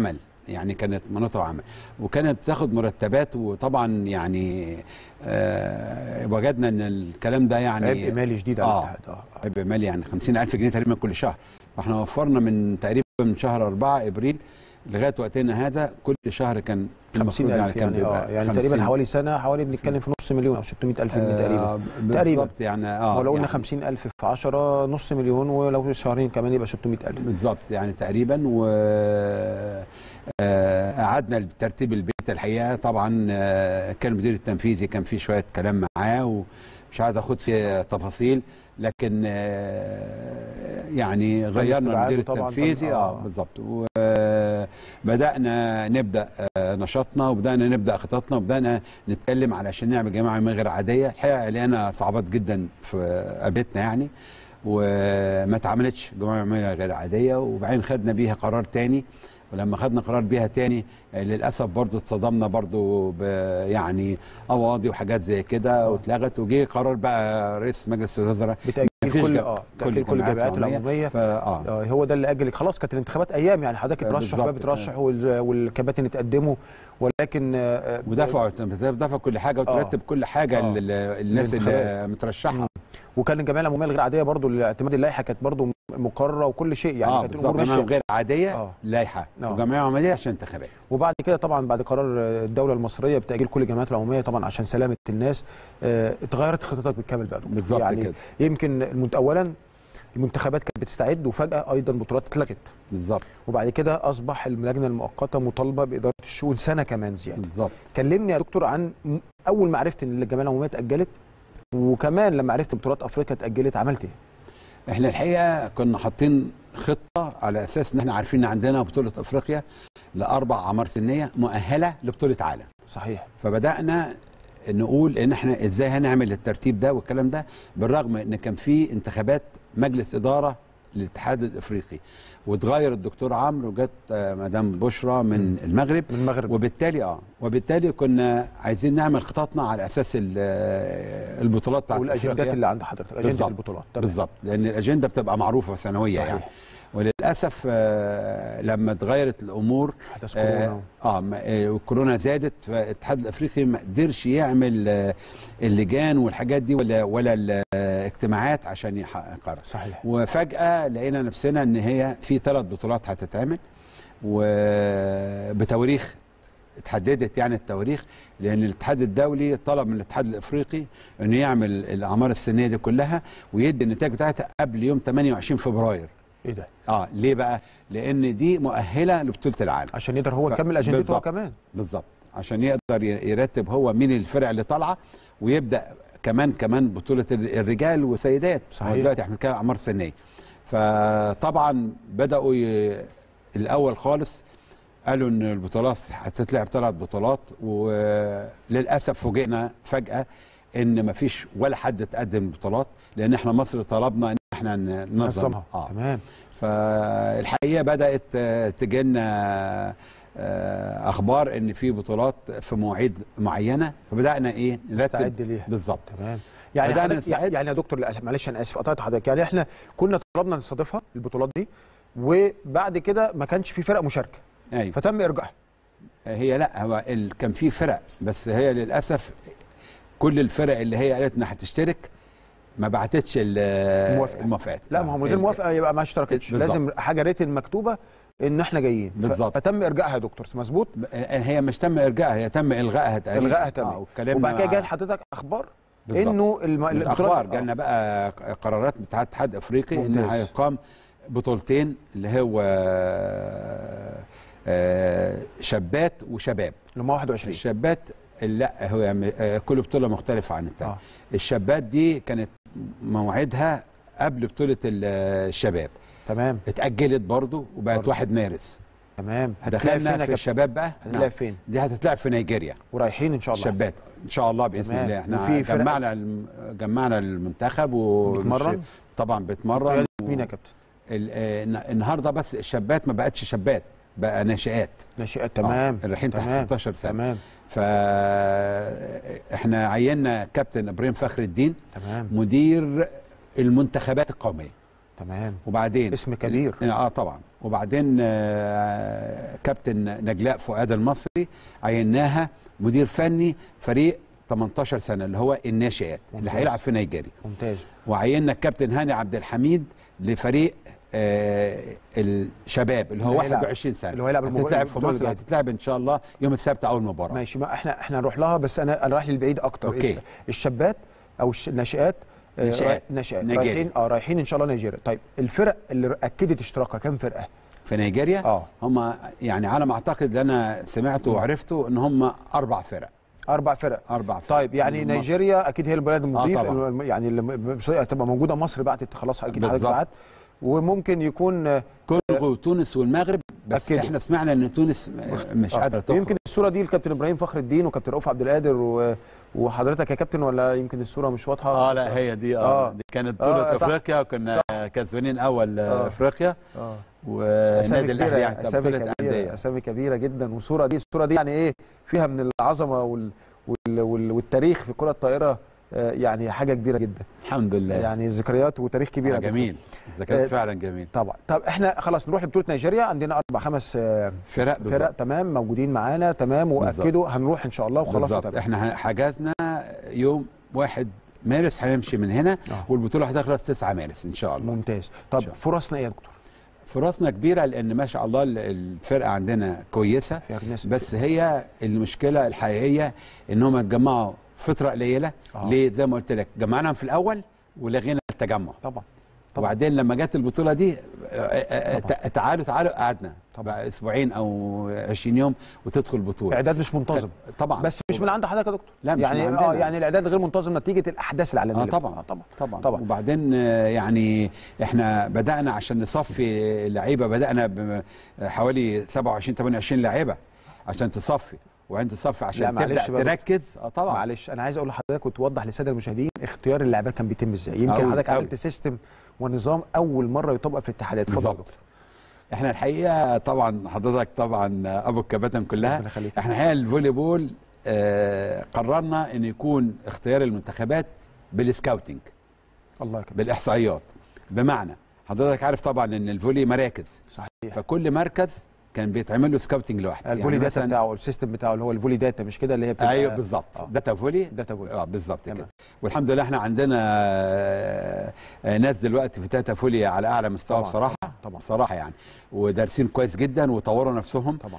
يعني كانت مناطق عمل وكانت بتاخد مرتبات وطبعا يعني آه وجدنا ان الكلام ده يعني عبء مالي شديد على آه. الاتحاد اه عبء مالي يعني 50000 جنيه تقريبا كل شهر فاحنا وفرنا من تقريبا من شهر 4 ابريل لغايه وقتنا هذا كل شهر كان المفروض 50000 يعني بيبقى اه يعني 50. تقريبا حوالي سنه حوالي بنتكلم في نص مليون او 600000 جنيه تقريبا آه تقريبا. بالظبط يعني اه ولو قلنا يعني 50000 في 10 نص مليون ولو شهرين كمان يبقى 600000 بالظبط يعني تقريبا و آه، قعدنا لترتيب البيت الحقيقه طبعا آه، كان المدير التنفيذي كان في شويه كلام معاه ومش عايز اخد في تفاصيل لكن آه، يعني غيرنا استبعاده المدير طبعاً كان- التنفيذي اه آه. بالظبط وبدانا نبدا آه، نشاطنا وبدانا نبدا خططنا وبدانا نتكلم علشان نعمل جماعه من غير عاديه الحقيقه لقينا صعوبات جدا في قابلتنا يعني وما اتعملتش جمعيه عموميه غير عاديه وبعدين خدنا بيها قرار تاني ولما خدنا قرار بيها تاني آه، للاسف برضو اتصدمنا برضو ب يعني قواضي وحاجات زي كده واتلغت وجه قرار بقى رئيس مجلس الوزراء بتاجيل مفيش كل جا- اه تاجيل كل الجمعيات العموميه فاه آه، هو ده اللي اجل خلاص كانت الانتخابات ايام يعني حضرتك آه، ترشح بقى بالظبط بترشح وال- والكباتن اتقدموا ولكن آه، آه، ودفعوا دفعوا كل حاجه وترتب كل حاجه آه. لل- الناس اللي الانتخابات. مترشحه وكان الجمعيه العموميه الغير عاديه برضو الاعتماد اللائحه كانت برضو مقرره وكل شيء يعني اه كانت بالظبط الامور جمعيه ماشيه غير عاديه آه. لائحه آه. وجمعيه عمليه عشان انتخابات وبعد كده طبعا بعد قرار الدوله المصريه بتاجيل كل الجمعيات العموميه طبعا عشان سلامه الناس آه، اتغيرت خطتك بالكامل بقى دكتور. بالظبط يعني كده. يمكن المنت... اولا المنتخبات كانت بتستعد وفجاه ايضا بطولات اتلغت بالظبط وبعد كده اصبح اللجنه المؤقته مطالبه باداره الشؤون سنه كمان زياده بالظبط كلمني يا دكتور عن م- اول ما عرفت ان الجمعيه العموميه اتاجلت وكمان لما عرفت بطولات افريقيا اتاجلت عملت ايه؟ احنا الحقيقه كنا حاطين خطه على اساس ان احنا عارفين ان عندنا بطوله افريقيا لاربع اعمار سنيه مؤهله لبطوله عالم صحيح فبدانا نقول ان احنا ازاي هنعمل الترتيب ده والكلام ده بالرغم ان كان في انتخابات مجلس اداره للاتحاد الافريقي واتغير الدكتور عمرو وجت آه، مدام بشرى من المغرب من المغرب وبالتالي اه وبالتالي كنا عايزين نعمل خططنا على اساس ال- آه، البطولات بتاعت والاجندات أفريقيا. اللي عند حضرتك اجنده بالظبط. البطولات تمام. بالظبط لان الاجنده بتبقى معروفه سنويه صحيح. يعني وللاسف آه، لما اتغيرت الامور حدث اه, كورونا آه ما- آه، والكورونا زادت فالاتحاد الافريقي ما قدرش يعمل آه، اللجان والحاجات دي ولا ولا الاجتماعات عشان يحقق قرار صحيح وفجاه لقينا نفسنا ان هي في ثلاث بطولات هتتعمل وبتواريخ اتحددت يعني التواريخ لان الاتحاد الدولي طلب من الاتحاد الافريقي انه يعمل الاعمار السنيه دي كلها ويدي النتائج بتاعتها قبل يوم 28 فبراير ايه ده؟ اه ليه بقى لان دي مؤهله لبطوله العالم عشان يقدر هو ف- يكمل اجندته هو بالظبط. كمان بالظبط عشان يقدر ي- يرتب هو مين الفرق اللي طالعه ويبدا كمان كمان بطوله ال- الرجال والسيدات صحيح. هو دلوقتي احنا بنتكلم اعمار سنيه فطبعا بداوا ي... الاول خالص قالوا ان البطولات هتتلعب ثلاث بطولات وللاسف فوجئنا فجاه ان مفيش ولا حد تقدم بطولات لان احنا مصر طلبنا ان احنا ن- ننظم نظمها اه تمام فالحقيقه بدات آه، تجينا آه، اخبار ان في بطولات في مواعيد معينه فبدانا ايه نستعد ليها بالظبط تمام يعني بدأنا حضرتك نستعد. يعني يا دكتور لا، معلش انا اسف قطعت حضرتك يعني احنا كنا طلبنا نستضيفها البطولات دي وبعد كده ما كانش في فرق مشاركه ايوه فتم ارجاعها هي لا هو ال... كان في فرق بس هي للاسف كل الفرق اللي هي قالت انها هتشترك ما بعتتش ال- الموافقة. الموافقات لا ما هو من غير ال- موافقه يبقى ما اشتركتش بالظبط. لازم حاجه ريتن مكتوبه ان احنا جايين ف- بالظبط. فتم ارجاعها يا دكتور مظبوط هي مش تم ارجاعها هي تم الغائها تقريبا الغائها تم آه، واتكلمنا وبعد كده مع- جاي لحضرتك اخبار بالظبط. انه الم... من البطولات- اخبار آه. جالنا بقى قرارات بتاعه الاتحاد الافريقي ان ممتاز. هيقام بطولتين اللي هو آه، شابات وشباب لما 21 الشابات لا هو م- آه، كل بطوله مختلفه عن الثانيه آه. الشابات دي كانت موعدها قبل بطوله ال- الشباب تمام اتاجلت برضو وبقت برضو. 1 مارس تمام هتتلعب فين دخلنا يا في كابتن؟ الشباب بقى هتتلعب نعم. فين دي هتتلعب في نيجيريا ورايحين ان شاء الله شابات ان شاء الله باذن تمام. الله احنا وفي فرق؟ جمعنا الم- جمعنا المنتخب و بيتمرن؟ طبعا بيتمرن قيادة و- مين يا كابتن ال- آه، الن- النهارده بس الشابات ما بقتش شابات بقى ناشئات ناشئات تمام آه، رايحين تحت تمام. 16 سنه تمام فاحنا عيننا كابتن ابراهيم فخر الدين تمام مدير المنتخبات القوميه تمام وبعدين اسم كبير. اه طبعا وبعدين آه كابتن نجلاء فؤاد المصري عيناها مدير فني فريق 18 سنه اللي هو الناشئات اللي ممتاز. هيلعب في نيجيريا ممتاز وعيننا الكابتن هاني عبد الحميد لفريق آه الشباب اللي هو اللي هيلعب- 21 سنه اللي هو هيلعب المباراة- هتتلعب في البطولة مصر الجاية. هتتلعب ان شاء الله يوم السبت اول مباراه ماشي ما احنا احنا هنروح لها بس انا انا رايح للبعيد اكتر أوكي. إيش- الشباب او الش- الناشئات آه، ناشئات. رايح- ناشئات نيجيريا. رايحين اه رايحين ان شاء الله نيجيريا طيب الفرق اللي اكدت اشتراكها كام فرقه في نيجيريا اه هم يعني على ما اعتقد اللي انا سمعته وعرفته ان هم اربع فرق اربع فرق اربع فرق طيب يعني من مصر. نيجيريا اكيد هي البلد المضيف طبعاً. الم- يعني اللي م- بس هتبقى موجوده مصر بعتت خلاص اكيد حضرتك بالظبط. بعت وممكن يكون آه، كونغو وتونس والمغرب بس أكدوا. احنا سمعنا ان تونس م- مش آه. قادره تخرج يمكن الصوره دي الكابتن ابراهيم فخر الدين وكابتن رؤوف عبد القادر و... وحضرتك يا كابتن ولا يمكن الصوره مش واضحه اه لا هي دي اه, آه. دي كانت آه، بطوله صح. افريقيا وكنا كسبانين اول آه. آه. افريقيا اه ونادي الاهلي يعني كانت اسامي بطوله كبيره انديه اسامي كبيره جدا والصوره دي الصوره دي يعني ايه فيها من العظمه وال... وال... وال... والتاريخ في كره الطائره آه، يعني حاجه كبيره جدا الحمد لله يعني ذكريات وتاريخ كبير آه يا دكتور. جميل ذكريات آه، فعلا جميل طبعا طب احنا خلاص نروح لبطوله نيجيريا عندنا اربع خمس آه، فرق فرق بالظبط تمام موجودين معانا تمام واكدوا هنروح ان شاء الله وخلاص بالظبط تمام. احنا حجزنا يوم واحد مارس هنمشي من هنا آه. والبطوله هتخلص 9 مارس ان شاء الله ممتاز طب شاء الله. فرصنا ايه يا دكتور فرصنا كبيره لان ما شاء الله ال- الفرقه عندنا كويسه فيها ناس بس هي المشكله الحقيقيه ان هم اتجمعوا فتره قليله آه. ليه زي ما قلت لك جمعناهم في الاول ولغينا التجمع طبعا طبعا وبعدين لما جت البطوله دي آه، آه، آه، طبعا. تعالوا تعالوا قعدنا طبعا. بقى اسبوعين او 20 يوم وتدخل البطوله اعداد مش منتظم طبعا بس مش من عند حضرتك يا دكتور لا، مش يعني من اه عندنا. يعني الاعداد غير منتظم نتيجه الاحداث العالميه اه اللي طبعا بتحصل. طبعا طبعا طبعا. وبعدين آه، يعني احنا بدانا عشان نصفي لعيبه بدانا بحوالي 27 28 لعيبه عشان تصفي وبعدين تصفي لا، عشان معلش تبدا بقى. تركز اه طبعا معلش انا عايز اقول لحضرتك وتوضح للساده المشاهدين اختيار اللاعبات كان بيتم ازاي يمكن أوي، حضرتك أوي. عملت سيستم ونظام اول مره يطبق في الاتحادات اتفضل يا بالظبط. دكتور. احنا الحقيقه طبعا حضرتك طبعا ابو الكباتن كلها ربنا يخليك. احنا الحقيقه الفولي بول آه قررنا ان يكون اختيار المنتخبات بالسكاوتنج الله يكرمك بالاحصائيات بمعنى حضرتك عارف طبعا ان الفولي مراكز صحيح فكل مركز كان بيتعمل له سكاوتنج لوحده الفولي داتا مثلاً- بتاعه السيستم بتاعه اللي هو الفولي داتا مش كده اللي هي بتبقى ايوه بالظبط آه. داتا فولي داتا فولي اه بالظبط تمام. كده والحمد لله احنا عندنا آه، آه، ناس دلوقتي في داتا فولي على اعلى مستوى طبعاً، بصراحه طبعاً. بصراحه يعني ودارسين كويس جدا وطوروا نفسهم طبعا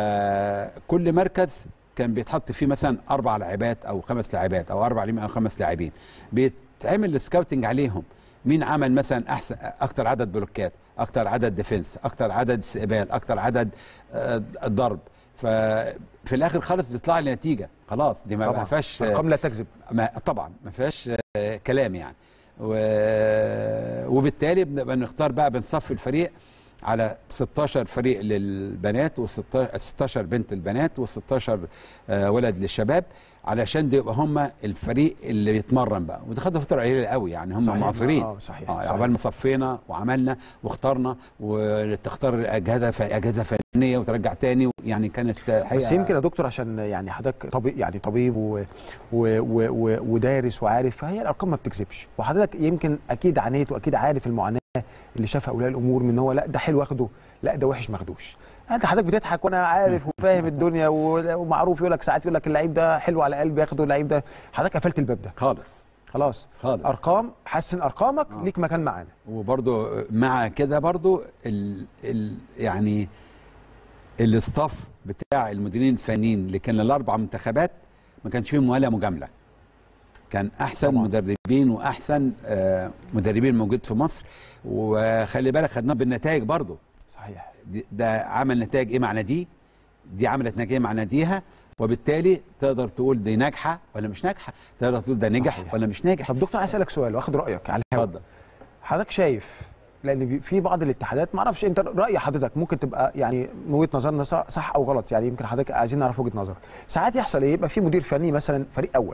فكل مركز كان بيتحط فيه مثلا اربع لاعبات او خمس لاعبات او اربع لاعبين او خمس لاعبين بيتعمل السكاوتنج عليهم مين عمل مثلا احسن اكتر عدد بلوكات اكتر عدد ديفنس اكتر عدد استقبال اكتر عدد آه، ضرب ففي الاخر خالص بيطلع لي نتيجه خلاص دي ما ما طبعا فيهاش ارقام لا تكذب ما طبعا ما فيهاش آه، كلام يعني و... وبالتالي بنبقى نختار بقى بنصفي الفريق على 16 فريق للبنات و16 بنت البنات و16 ولد للشباب علشان دي يبقى هم الفريق اللي بيتمرن بقى ودي خدت فتره قليله قوي يعني هم صحيح. معاصرين آه، صحيح، اه صحيح. عقبال ما صفينا وعملنا واخترنا وتختار اجهزه اجهزه فنيه وترجع تاني يعني كانت حقيقه بس يمكن يا دكتور عشان يعني حضرتك طبيب يعني طبيب و و و و ودارس وعارف فهي الارقام ما بتكذبش وحضرتك يمكن اكيد عانيت واكيد عارف المعاناه اللي شافها اولياء الامور من هو لا ده حلو اخده لا ده وحش ما اخدوش انت حضرتك بتضحك وانا عارف وفاهم الدنيا و- ومعروف يقول لك ساعات يقول لك اللعيب ده حلو على قلبي ياخده اللعيب ده حضرتك قفلت الباب ده خالص خلاص خالص ارقام حسن ارقامك آه. ليك مكان معانا وبرضو مع كده برضو ال ال يعني الاستاف بتاع المديرين الفنيين اللي كان الاربع منتخبات ما كانش فيهم ولا مجامله كان احسن طبعاً. طبعا. مدربين واحسن آه مدربين موجود في مصر وخلي بالك خدناه بالنتائج برضو صحيح دي- ده عمل نتائج ايه مع ناديه دي عملت نتائج ايه مع ناديها وبالتالي تقدر تقول دي ناجحه ولا مش ناجحه تقدر تقول ده نجح صحيح. ولا مش ناجح طب دكتور عايز اسالك سؤال واخد رايك على الهوا اتفضل حضرتك شايف لان بي- في بعض الاتحادات ما اعرفش انت راي حضرتك ممكن تبقى يعني من وجهه نظرنا صح صح او غلط يعني يمكن حضرتك عايزين نعرف وجهه نظرك ساعات يحصل ايه يبقى في مدير فني مثلا فريق اول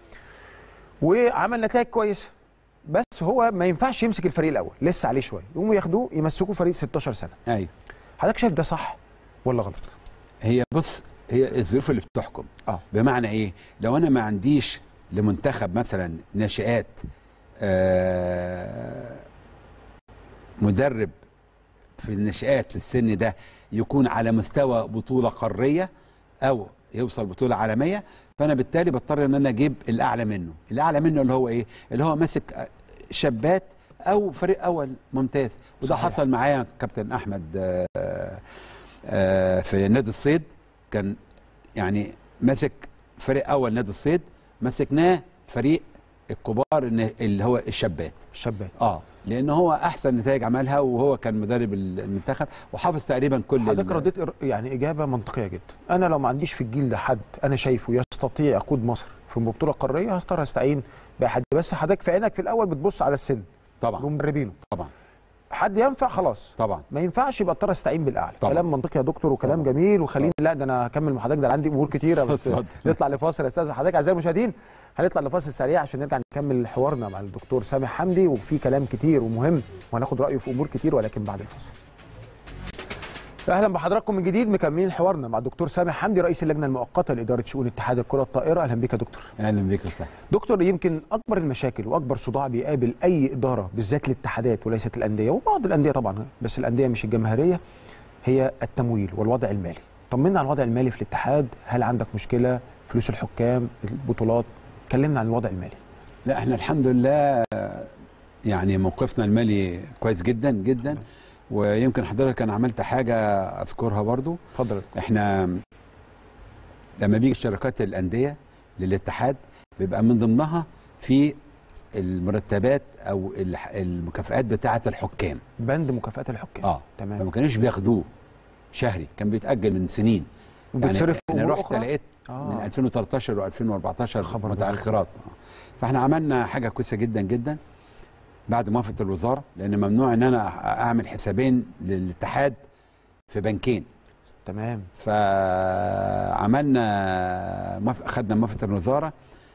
وعمل نتائج كويسه بس هو ما ينفعش يمسك الفريق الاول لسه عليه شويه يقوموا ياخدوه يمسكوه فريق 16 سنه ايوه حضرتك شايف ده صح ولا غلط هي بص هي الظروف اللي بتحكم اه بمعنى ايه لو انا ما عنديش لمنتخب مثلا ناشئات آه مدرب في النشآت في السن ده يكون على مستوى بطولة قارية أو يوصل بطولة عالمية فأنا بالتالي بضطر إن أنا أجيب الأعلى منه الأعلى منه اللي هو إيه اللي هو ماسك شابات أو فريق أول ممتاز وده صحيح. حصل معايا كابتن أحمد آه، آه، في نادي الصيد كان يعني ماسك فريق أول نادي الصيد مسكناه فريق الكبار إن- اللي هو الشابات الشابات اه لان هو احسن نتائج عملها وهو كان مدرب المنتخب وحافظ تقريبا كل حضرتك ال- رديت إر- يعني اجابه منطقيه جدا انا لو ما عنديش في الجيل ده حد انا شايفه يستطيع يقود مصر في بطوله قاريه هضطر استعين باحد بس حضرتك في عينك في الاول بتبص على السن طبعا ومدربينه طبعا حد ينفع خلاص طبعا ما ينفعش يبقى اضطر استعين بالاعلى طبعا. كلام منطقي يا دكتور وكلام طبعا. جميل وخليني لا ده انا هكمل مع حضرتك ده أنا عندي امور كتيره بس اتفضل. نطلع لفاصل يا استاذ حضرتك اعزائي المشاهدين هنطلع لفاصل سريع عشان نرجع نكمل حوارنا مع الدكتور سامح حمدي وفي كلام كتير ومهم وهناخد رايه في امور كتير ولكن بعد الفاصل اهلا بحضراتكم من جديد مكملين حوارنا مع الدكتور سامح حمدي رئيس اللجنه المؤقته لاداره شؤون اتحاد الكره الطائره اهلا بك يا دكتور اهلا بيك يا أستاذ. دكتور يمكن اكبر المشاكل واكبر صداع بيقابل اي اداره بالذات الاتحادات وليست الانديه وبعض الانديه طبعا بس الانديه مش الجماهيريه هي التمويل والوضع المالي طمنا عن الوضع المالي في الاتحاد هل عندك مشكله فلوس الحكام البطولات كلمنا عن الوضع المالي لا احنا الحمد لله آه، يعني موقفنا المالي كويس جدا جدا ويمكن حضرتك انا عملت حاجه اذكرها برضو اتفضل احنا لما بيجي شركات الانديه للاتحاد بيبقى من ضمنها في المرتبات او الح- المكافآت بتاعه الحكام بند مكافآت الحكام اه تمام فما كانوش بياخدوه شهري كان بيتاجل من سنين وبتصرف في انا أمور رحت أخرى؟ لقيت آه. من 2013 و2014 خبر متاخرات آه. فاحنا عملنا حاجه كويسه جدا جدا بعد موافقه الوزاره لان ممنوع ان انا اعمل حسابين للاتحاد في بنكين تمام فعملنا موافقه خدنا موافقه الوزاره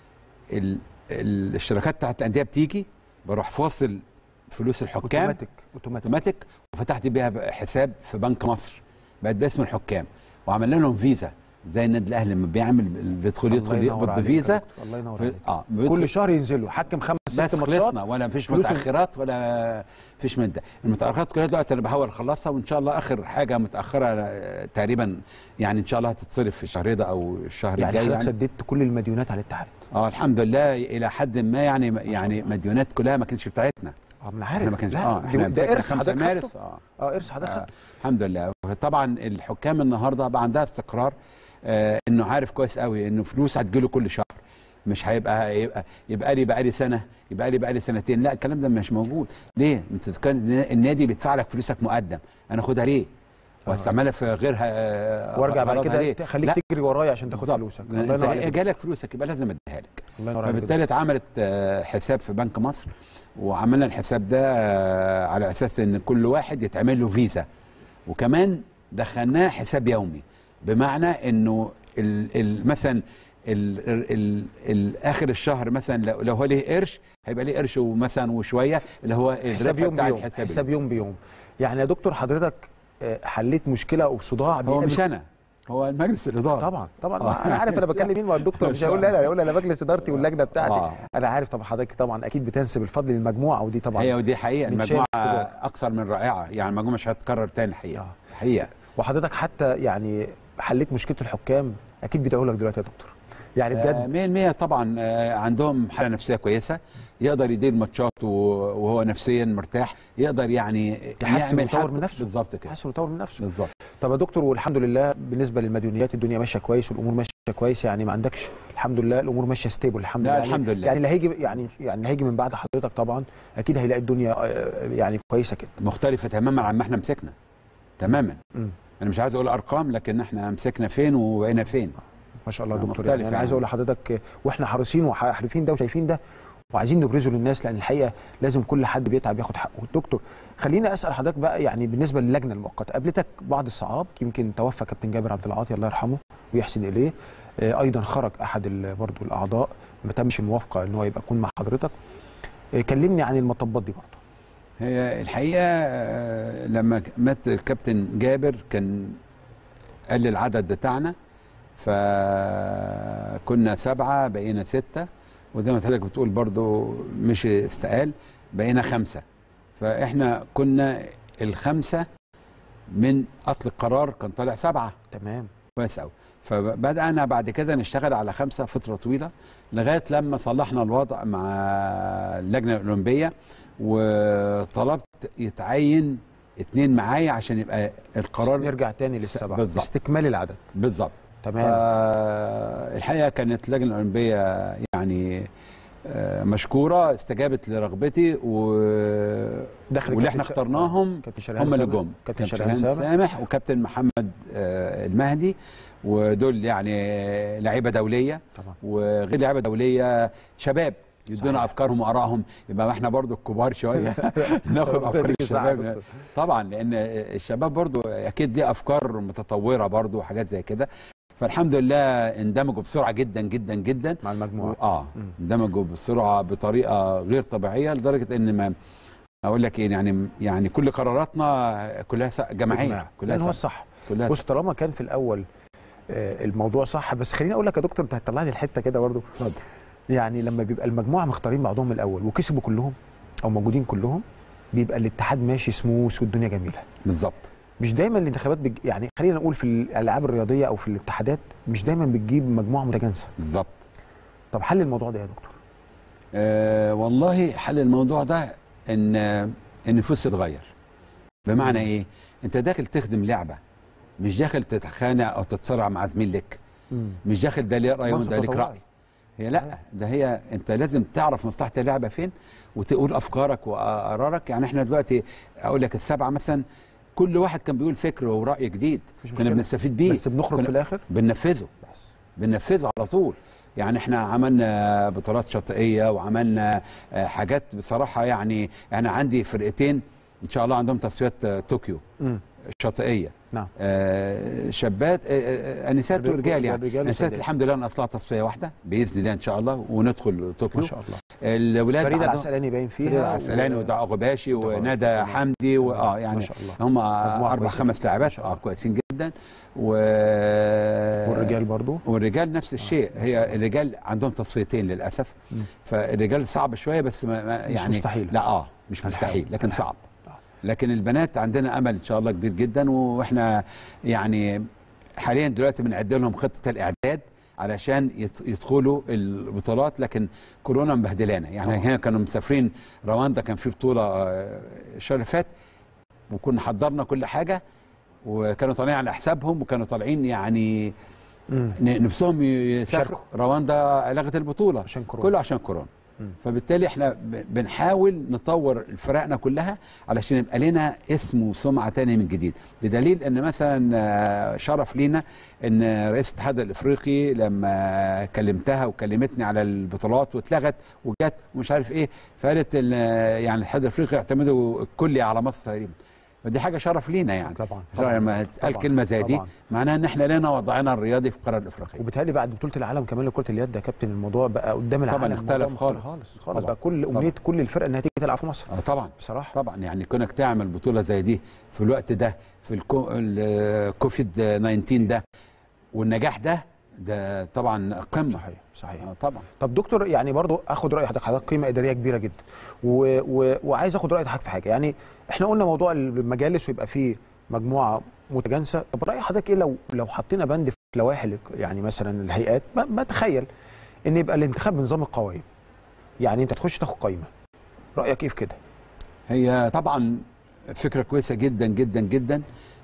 ال- ال- الشركات بتاعت الانديه بتيجي بروح فاصل فلوس الحكام اوتوماتيك اوتوماتيك اوتوماتيك وفتحت بيها حساب في بنك مصر بقت باسم الحكام وعملنا لهم فيزا زي النادي الاهلي لما بيعمل بيدخل الله يدخل ينور يقبض عليك يا بفيزا دكتور، الله ينور في- عليك اه كل بيدخل- شهر ينزلوا حكم خمس بس ست ماتشات خلصنا ولا مفيش فلوس ال- متاخرات ولا فيش مده المتاخرات كلها دلوقتي انا بحاول اخلصها وان شاء الله اخر حاجه متاخره آه، تقريبا يعني ان شاء الله هتتصرف في الشهر ده او الشهر يعني الجاي حضرتك يعني سددت كل المديونات على الاتحاد اه الحمد لله الى حد ما يعني يعني مديونات كلها ما كانتش بتاعتنا اه ما انا احنا عارف ما كانش لا، اه ده- احنا ده مسكنا ارث 5 حضرتك مارس خدته؟ اه اه ارث حضرتك آه خدته. الحمد لله طبعا الحكام النهارده بقى عندها استقرار آه انه عارف كويس قوي انه فلوس هتجيله كل شهر مش هيبقى يبقى يبقى لي بقى لي سنه يبقى لي بقى لي سنتين لا الكلام ده مش موجود ليه انت كان النادي بيدفع لك فلوسك مقدم انا اخدها ليه واستعملها في غيرها آه، وارجع بعد أغرضها كده ليه؟ تخليك لا، تجري ورايا عشان تاخد بالظبط. فلوسك انت الله ينور عليك جالك فلوسك يبقى لازم اديها لك الله ينور عليك فبالتالي اتعملت آه، حساب في بنك مصر وعملنا الحساب ده آه، على اساس ان كل واحد يتعمل له فيزا وكمان دخلناه حساب يومي بمعنى انه ال ال مثلا ال ال ال ال اخر الشهر مثلا لو, لو هو ليه قرش هيبقى ليه قرش ومثلا وشويه اللي هو حساب الربح يوم بتاع بيوم الحساب حساب يوم بيوم يعني يا دكتور حضرتك آه، حليت مشكله او صداع هو بيقابل- مش انا هو المجلس الاداره طبعا طبعا آه. انا عارف انا بكلم مين مع الدكتور مش هقول لا لا هقول انا مجلس ادارتي واللجنه بتاعتي آه. انا عارف طبعا حضرتك طبعا اكيد بتنسب الفضل للمجموعه ودي طبعا هي ودي حقيقه من المجموعه شأن الصداع. اكثر من رائعه يعني المجموعه مش هتتكرر تاني الحقيقه آه. حقيقه وحضرتك حتى يعني حليت مشكله الحكام اكيد بيدعوا لك دلوقتي يا دكتور يعني بجد 100% طبعا آه، عندهم حاله نفسيه كويسه يقدر يدير ماتشات و- وهو نفسيا مرتاح يقدر يعني يحسن ويطور حاجته. من نفسه. بالظبط كده يحسن ويطور من نفسه بالظبط طب يا دكتور والحمد لله بالنسبه للمديونيات الدنيا ماشيه كويس والامور ماشيه كويس يعني ما عندكش الحمد لله الامور ماشيه ستيبل الحمد لا، لله يعني الحمد لله. يعني اللي هيجي يعني يعني اللي هيجي من بعد حضرتك طبعا اكيد هيلاقي الدنيا آه، يعني كويسه كده مختلفه تماما عن ما احنا مسكنا تماما مم. انا مش عايز اقول ارقام لكن احنا مسكنا فين وبقينا فين ما شاء الله يا آه، دكتور مختلف يعني انا يعني. عايز اقول لحضرتك آه، واحنا حريصين وحالفين ده وشايفين ده وعايزين نبرزه للناس لان الحقيقه لازم كل حد بيتعب ياخد حقه دكتور خليني اسال حضرتك بقى يعني بالنسبه للجنه المؤقته قابلتك بعض الصعاب يمكن توفى كابتن جابر عبد العاطي الله يرحمه ويحسن اليه آه، ايضا خرج احد ال- برضو الاعضاء ما تمش الموافقه ان هو يبقى يكون مع حضرتك آه، كلمني عن المطبات دي برضو هي الحقيقه آه، لما مات الكابتن جابر كان قل العدد بتاعنا فكنا سبعه بقينا سته وزي ما حضرتك بتقول برضو مش استقال بقينا خمسه فاحنا كنا الخمسه من اصل القرار كان طالع سبعه تمام كويس قوي فبدانا بعد كده نشتغل على خمسه فتره طويله لغايه لما صلحنا الوضع مع اللجنه الاولمبيه وطلبت يتعين اتنين معايا عشان يبقى القرار نرجع تاني للسبعه بالظبط. استكمال العدد بالظبط تمام الحقيقه كانت اللجنه الاولمبيه يعني آه، مشكوره استجابت لرغبتي و داخل واللي احنا كابتن- اخترناهم كابتن شريهان هم اللي سامح. جم كابتن شريهان سامح سامح وكابتن محمد آه، المهدي ودول يعني لعيبه دوليه طبعا وغير لعيبه دوليه شباب يدونا صحيح. افكارهم وارائهم يبقى احنا برضو الكبار شويه ناخد ربنا افكار يديك الصحة يا الشباب دكتور. طبعا لان الشباب برضو اكيد ليه افكار متطوره برضو وحاجات زي كده فالحمد لله اندمجوا بسرعه جدا جدا جدا مع المجموعه اه مم. اندمجوا بسرعه بطريقه غير طبيعيه لدرجه ان ما اقول لك ايه يعني يعني كل قراراتنا كلها س- جماعيه إجماع. كلها لان هو س- الصح كلها بص س- طالما كان في الاول آه، الموضوع صح بس خليني اقول لك يا دكتور انت هتطلعني الحته كده برضو اتفضل يعني لما بيبقى المجموعه مختارين بعضهم من الاول وكسبوا كلهم او موجودين كلهم بيبقى الاتحاد ماشي سموث والدنيا جميله بالظبط مش دايما الانتخابات بج... يعني خلينا نقول في الالعاب الرياضيه او في الاتحادات مش دايما بتجيب مجموعه متجانسه بالظبط طب حل الموضوع ده يا دكتور آه والله حل الموضوع ده ان ان النفوس تتغير بمعنى ايه انت داخل تخدم لعبه مش داخل تتخانق او تتصارع مع زميل لك مش داخل ده ليه راي منصب وده ليك تطوعي. راي هي لا ده هي انت لازم تعرف مصلحه اللعبه فين وتقول افكارك وقرارك يعني احنا دلوقتي اقول لك السبعه مثلا كل واحد كان بيقول فكر وراي جديد مش كنا مشكلة. بنستفيد بيه بس بنخرج كنا في الاخر بننفذه بس بننفذه على طول يعني احنا عملنا بطولات شاطئيه وعملنا آه، حاجات بصراحه يعني انا عندي فرقتين ان شاء الله عندهم تصفيات آه، طوكيو امم شاطئيه نعم آه، شابات آه، آه، انسات الرجال- ورجال يعني الرجال انسات والسيدات. الحمد لله ناقص لها تصفيه واحده باذن الله ان شاء الله وندخل طوكيو ما شاء الله الولاد فريد عندهم- العسقلاني باين فيها فريد العسقلاني و- ودعاء غباشي طبعاً. وندى طبعاً. حمدي واه ما يعني شاء الله هم مجموعة اربع كويسة خمس جداً. ما لاعبات شاء اه الله. كويسين جدا و والرجال برضو والرجال نفس الشيء هي الرجال عندهم تصفيتين للاسف مم. فالرجال صعب شويه بس ما ما مش يعني مستحيل. لا اه مش هنحاول. مستحيل لكن هنحاول. صعب آه. لكن البنات عندنا امل ان شاء الله كبير جدا واحنا يعني حاليا دلوقتي بنعد لهم خطه الاعداد علشان يت- يدخلوا البطولات لكن كورونا مبهدلانا يعني طبعا. هنا كانوا مسافرين رواندا كان في بطوله آه، الشهر اللي فات وكنا حضرنا كل حاجه وكانوا طالعين على حسابهم وكانوا طالعين يعني مم. ن- نفسهم يسافروا رواندا لغت البطوله عشان كورونا كله عشان كورونا مم. فبالتالي احنا ب- بنحاول نطور فرقنا كلها علشان يبقى لنا اسم وسمعه تاني من جديد بدليل ان مثلا آه، شرف لينا ان رئيس الاتحاد الافريقي لما كلمتها وكلمتني على البطولات واتلغت وجت ومش عارف ايه فقالت ان آه، يعني الاتحاد الافريقي اعتمدوا الكلي على مصر تقريبا فدي حاجه شرف لينا يعني طبعا طبعا لما تقال طبعاً. كلمه زي دي طبعاً. معناها ان احنا لنا وضعنا الرياضي في القاره الافريقيه وبالتالي بعد بطوله العالم كمان لكره اليد يا كابتن الموضوع بقى قدام العالم طبعاً الموضوع اختلف مختلف خالص. خالص خالص طبعاً. بقى كل طبعاً. امنيه كل الفرق انها تيجي تلعب في مصر اه طبعا بصراحه طبعا يعني كونك تعمل بطوله زي دي في الوقت ده في الكو- الكوفيد 19 ده والنجاح ده ده طبعا قمه صحيح صحيح آه طبعا طب دكتور يعني برضو اخد راي حضرتك حضرتك قيمه اداريه كبيره جدا و... و... وعايز اخد راي حضرتك في حاجه يعني احنا قلنا موضوع المجالس ويبقى فيه مجموعه متجانسه طب راي حضرتك ايه لو لو حطينا بند في لوائح ال- يعني مثلا الهيئات ب- بتخيل ان يبقى الانتخاب بنظام القوائم يعني انت تخش تاخد قايمه رايك ايه في كده هي طبعا فكره كويسه جدا جدا جدا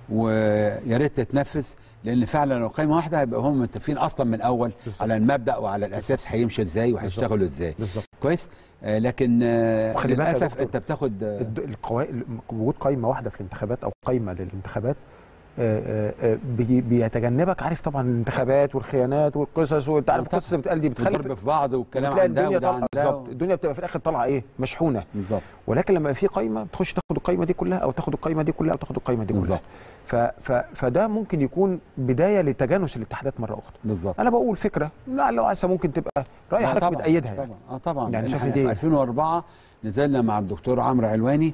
ويا ريت تتنفذ لان فعلا لو قائمه واحده هيبقى هم متفقين اصلا من الاول بالظبط. على المبدا وعلى الاساس هيمشي ازاي وهيشتغلوا ازاي بالظبط كويس آه لكن آه وخلي بالك يا للاسف دكتور، انت بتاخد آه القوائم وجود قايمه واحده في الانتخابات او قايمه للانتخابات آه، آه، آه، بي- بيتجنبك عارف طبعا الانتخابات والخيانات والقصص وانت عارف طبعاً. القصص اللي بتقال دي بتخلي الضرب في بعض والكلام وتلاقي عن ده الدنيا وده طالعه عن ده بالظبط الدنيا بتبقى في الاخر طالعه ايه مشحونه بالظبط ولكن لما يبقى في قايمه بتخش تاخد القايمه دي كلها او تاخد القايمه دي كلها او تاخد القايمه دي كلها بالظبط ف ف فده ممكن يكون بدايه لتجانس الاتحادات مره اخرى بالظبط انا بقول فكره لعل وعسى ممكن تبقى راي لا حضرتك طبعاً، بتأيدها يعني طبعا اه طبعا يعني يعني شايف احنا دي- في 2004 نزلنا مع الدكتور عمرو علواني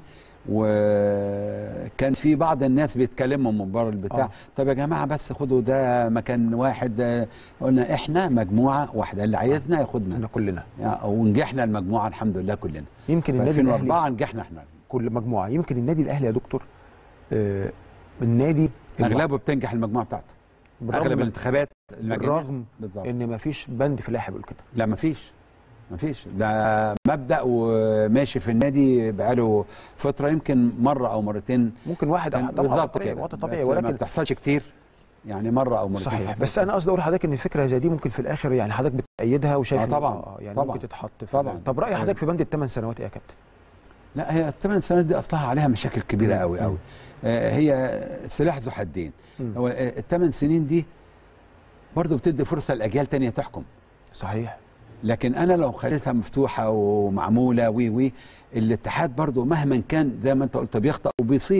وكان في بعض الناس بيتكلموا من بره البتاع آه. آه. طب يا جماعه بس خدوا ده مكان واحد آه، قلنا احنا مجموعه واحده اللي عايزنا ياخدنا احنا كلنا يعني ونجحنا المجموعه الحمد لله كلنا يمكن في النادي الاهلي 2004 نجحنا احنا كل مجموعه يمكن النادي الاهلي يا دكتور آه النادي اغلبه بتنجح المجموعه بتاعته بالرغم اغلب من- الانتخابات المجانية- بالرغم بالظبط ان ما فيش بند في اللائحه بيقول كده لا مفيش مفيش ده مبدا وماشي في النادي بقاله فتره يمكن مره او مرتين ممكن واحد او كان طبعا بالظبط طبيعي كده وضع طبيعي بس ما ولكن بتحصلش كتير يعني مره او مرتين صحيح حصلت. بس انا قصدي اقول لحضرتك ان الفكره زي دي ممكن في الاخر يعني حضرتك بتأيدها وشايف آه إن- طبعاً، آه يعني طبعاً. ممكن تتحط في طبعاً. طب راي حضرتك أيوة. في بند الثمان سنوات ايه يا كابتن؟ لا هي الثمان سنوات دي اصلها عليها مشاكل كبيره مم. قوي قوي آه هي سلاح ذو حدين مم. هو الثمان سنين دي برضه بتدي فرصه لاجيال تانية تحكم صحيح لكن انا لو خليتها مفتوحه ومعموله وي وي الاتحاد برضو مهما كان زي ما انت قلت بيخطئ وبيصيب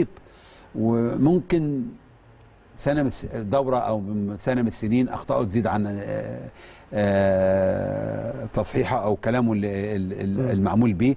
وممكن سنه من الس- دوره او من سنه من السنين اخطائه تزيد عن آه، آه، تصحيحه او كلامه اللي- ال- ال- مم. المعمول به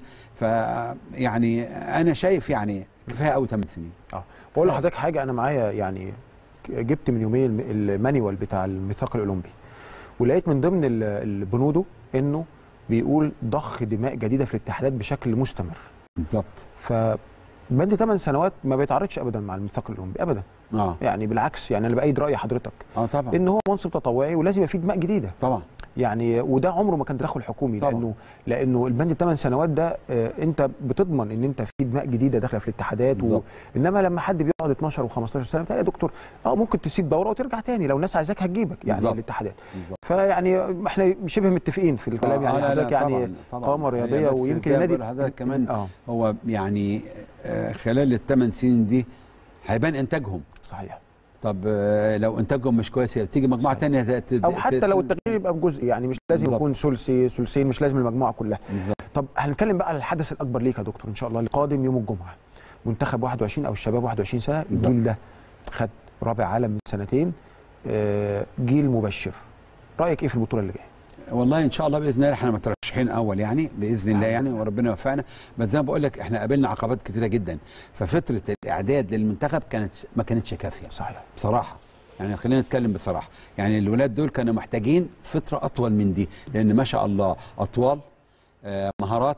فيعني انا شايف يعني كفايه قوي 8 سنين اه بقول لحضرتك حاجه انا معايا يعني جبت من يومين الم- المانيوال بتاع الميثاق الاولمبي ولقيت من ضمن ال- البنوده انه بيقول ضخ دماء جديده في الاتحادات بشكل مستمر بالظبط فبند 8 سنوات ما بيتعارضش ابدا مع الميثاق الاولمبي ابدا اه يعني بالعكس يعني انا بايد راي حضرتك اه طبعا ان هو منصب تطوعي ولازم يبقى فيه دماء جديده طبعا يعني وده عمره ما كان تدخل حكومي طبعا. لانه لانه البند الثمان سنوات ده آه، انت بتضمن ان انت في دماء جديده داخله في الاتحادات و... بالظبط. انما لما حد بيقعد 12 و15 سنه بتلاقي يا دكتور اه ممكن تسيب دوره وترجع تاني لو الناس عايزاك هتجيبك يعني بالظبط. الاتحادات بالظبط فيعني احنا شبه متفقين في الكلام آه، يعني لا، لا، حضرتك يعني طبعاً، طبعاً. قامه هي رياضيه بس ويمكن زي ما النادي بقول لحضرتك كمان اه هو يعني آه، خلال الثمان سنين دي هيبان انتاجهم صحيح طب آه، لو انتاجهم مش كويس هي بتيجي مجموعه صحيح. ثانيه ت- ت- او حتى ت- لو التغيير يبقى بجزء يعني مش لازم بالظبط. يكون ثلثي ثلثين مش لازم المجموعه كلها بالظبط طب هنتكلم بقى على الحدث الاكبر ليك يا دكتور ان شاء الله القادم يوم الجمعه منتخب 21 او الشباب 21 سنه الجيل ده خد رابع عالم من سنتين آه، جيل مبشر رايك ايه في البطوله اللي جايه والله ان شاء الله باذن الله احنا مترشحين اول يعني باذن الله يعني وربنا يوفقنا بس زي ما بقول لك احنا قابلنا عقبات كتيره جدا ففتره الاعداد للمنتخب كانت ما كانتش كافيه صحيح بصراحه يعني خلينا نتكلم بصراحه يعني الولاد دول كانوا محتاجين فتره اطول من دي لان ما شاء الله اطوال آه مهارات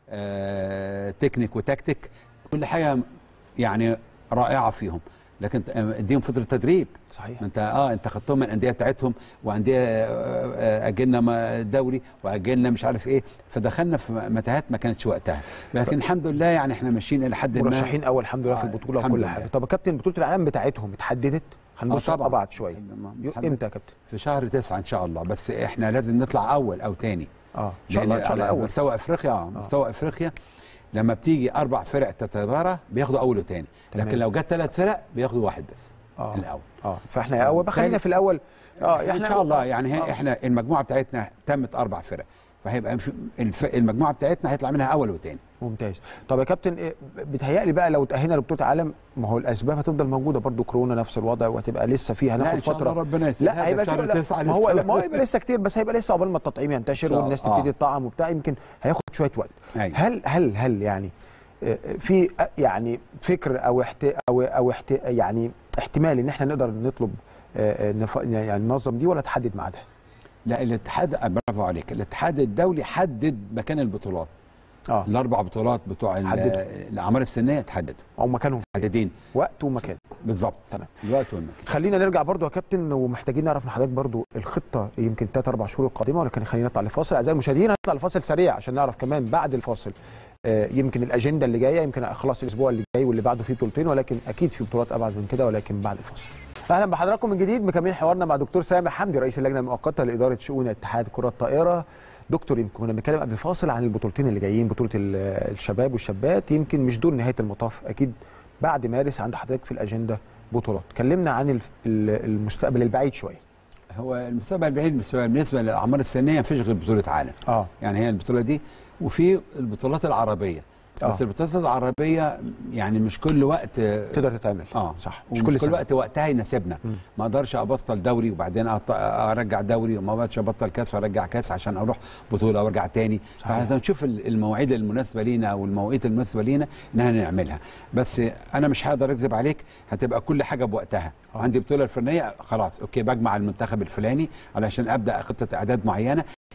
آه تكنيك وتكتيك كل حاجه يعني رائعه فيهم لكن ت- آه، اديهم فتره تدريب صحيح ما انت اه انت خدتهم من الانديه بتاعتهم وانديه آه، آه، اجلنا ما- دوري واجلنا مش عارف ايه فدخلنا في متاهات ما كانتش وقتها لكن الحمد لله يعني احنا ماشيين الى حد ما مرشحين اول الحمد لله في آه، البطوله الحمد وكل لله. حاجه طب يا كابتن بطوله العالم بتاعتهم اتحددت هنبص آه، على طبعاً. بعض شويه يو- اتحددت. امتى يا كابتن في شهر تسعة ان شاء الله بس احنا لازم نطلع اول او تاني اه ان شاء الله ان شاء الله على اول مستوى افريقيا اه مستوى افريقيا لما بتيجي اربع فرق تتبارى بياخدوا اول وتاني تمام. لكن لو جت ثلاث فرق بياخدوا واحد بس اه الاول اه فاحنا يا اول بقى خلينا تاني. في الاول اه ان شاء الله يعني هي احنا المجموعه بتاعتنا تمت اربع فرق فهيبقى في- الف- المجموعه بتاعتنا هيطلع منها اول وتاني ممتاز طب يا كابتن إيه بيتهيألي بقى لو تأهلنا لبطولة عالم ما هو الأسباب هتفضل موجودة برضو كورونا نفس الوضع وهتبقى لسه فيها لا هناخد ان شاء فترة الله ربنا يسهلها لا هيبقى في شهر في تسعة ما هو لسه. ما هو هيبقى لسه كتير بس هيبقى لسه عقبال ما التطعيم ينتشر إن شاء والناس الله. تبتدي تطعم وبتاع يمكن هياخد شوية وقت أيوة. هل هل هل يعني آه، في آه، يعني فكر او احت او او احت يعني احتمال ان احنا نقدر نطلب آه، آه، نف- يعني ننظم دي ولا تحدد ميعادها؟ لا الاتحاد برافو عليك الاتحاد الدولي حدد مكان البطولات اه الاربع بطولات بتوع ال- حددوا. الاعمار السنيه اتحددوا او مكانهم محددين وقت ومكان بالظبط تمام. الوقت والمكان خلينا نرجع برضو يا كابتن ومحتاجين نعرف من حضرتك برضو الخطه يمكن ثلاث اربع شهور القادمه ولكن خلينا نطلع لفاصل اعزائي المشاهدين هنطلع لفاصل سريع عشان نعرف كمان بعد الفاصل آه، يمكن الاجنده اللي جايه يمكن خلاص الاسبوع اللي جاي واللي بعده فيه بطولتين ولكن اكيد في بطولات ابعد من كده ولكن بعد الفاصل اهلا بحضراتكم من جديد مكملين حوارنا مع دكتور سامح حمدي رئيس اللجنه المؤقته لاداره شؤون اتحاد كره الطائره دكتور يمكن كنا بنتكلم قبل الفاصل عن البطولتين اللي جايين بطوله ال- الشباب والشابات يمكن مش دول نهايه المطاف اكيد بعد مارس عند حضرتك في الاجنده بطولات كلمنا عن ال- ال- المستقبل البعيد شويه هو المستقبل البعيد بس بالنسبه للاعمار السنيه مفيش غير بطوله عالم اه يعني هي البطوله دي وفي البطولات العربيه آه. بس البطولات العربيه يعني مش كل وقت تقدر تتعمل اه صح مش كل, كل سنة. وقت وقتها يناسبنا مم. ما اقدرش ابطل دوري وبعدين أط- ارجع دوري وما اقدرش ابطل كاس وارجع كاس عشان اروح بطوله وارجع تاني صحيح. فهنشوف المواعيد المناسبه لينا او المواقيت المناسبه لينا ان احنا نعملها بس انا مش هقدر اكذب عليك هتبقى كل حاجه بوقتها آه. عندي بطوله الفلانيه خلاص اوكي بجمع المنتخب الفلاني علشان ابدا خطه اعداد معينه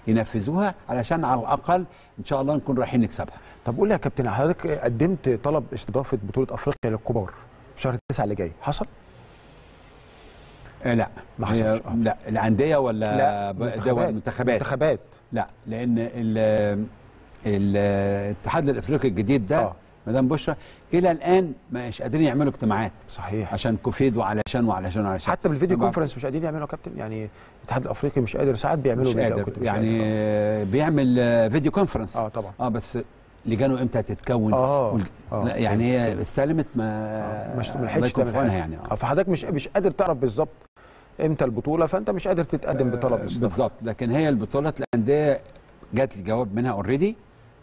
ينفذوها علشان على الاقل ان شاء الله نكون رايحين نكسبها طب قول لي يا كابتن حضرتك قدمت طلب استضافه بطوله افريقيا للكبار في شهر 9 اللي جاي حصل؟ آه لا ما هي- حصلش، آه. لا الانديه ولا لا ب- دول منتخبات منتخبات لا لان ال- ال- الاتحاد الافريقي الجديد ده آه. مدام بشرى الى الان مش قادرين يعملوا اجتماعات صحيح عشان كوفيد وعلشان وعلشان وعلشان حتى بالفيديو طبعاً كونفرنس مش قادرين يعملوا يا كابتن يعني الاتحاد الافريقي مش قادر ساعات بيعملوا مش فيديو، قادر كنت مش يعني قادر. آه، بيعمل آه، فيديو كونفرنس اه طبعا اه بس لجانه امتى هتتكون آه. والج- آه. لا يعني هي استلمت ما آه، مش ما الله لحقتش يكون في تعمل عونها حاجه يعني آه، فحضرتك مش مش قادر تعرف بالظبط امتى البطوله فانت مش قادر تتقدم بطلب آه، استضافة. بالظبط لكن هي البطولات الانديه جات لي جواب منها اوريدي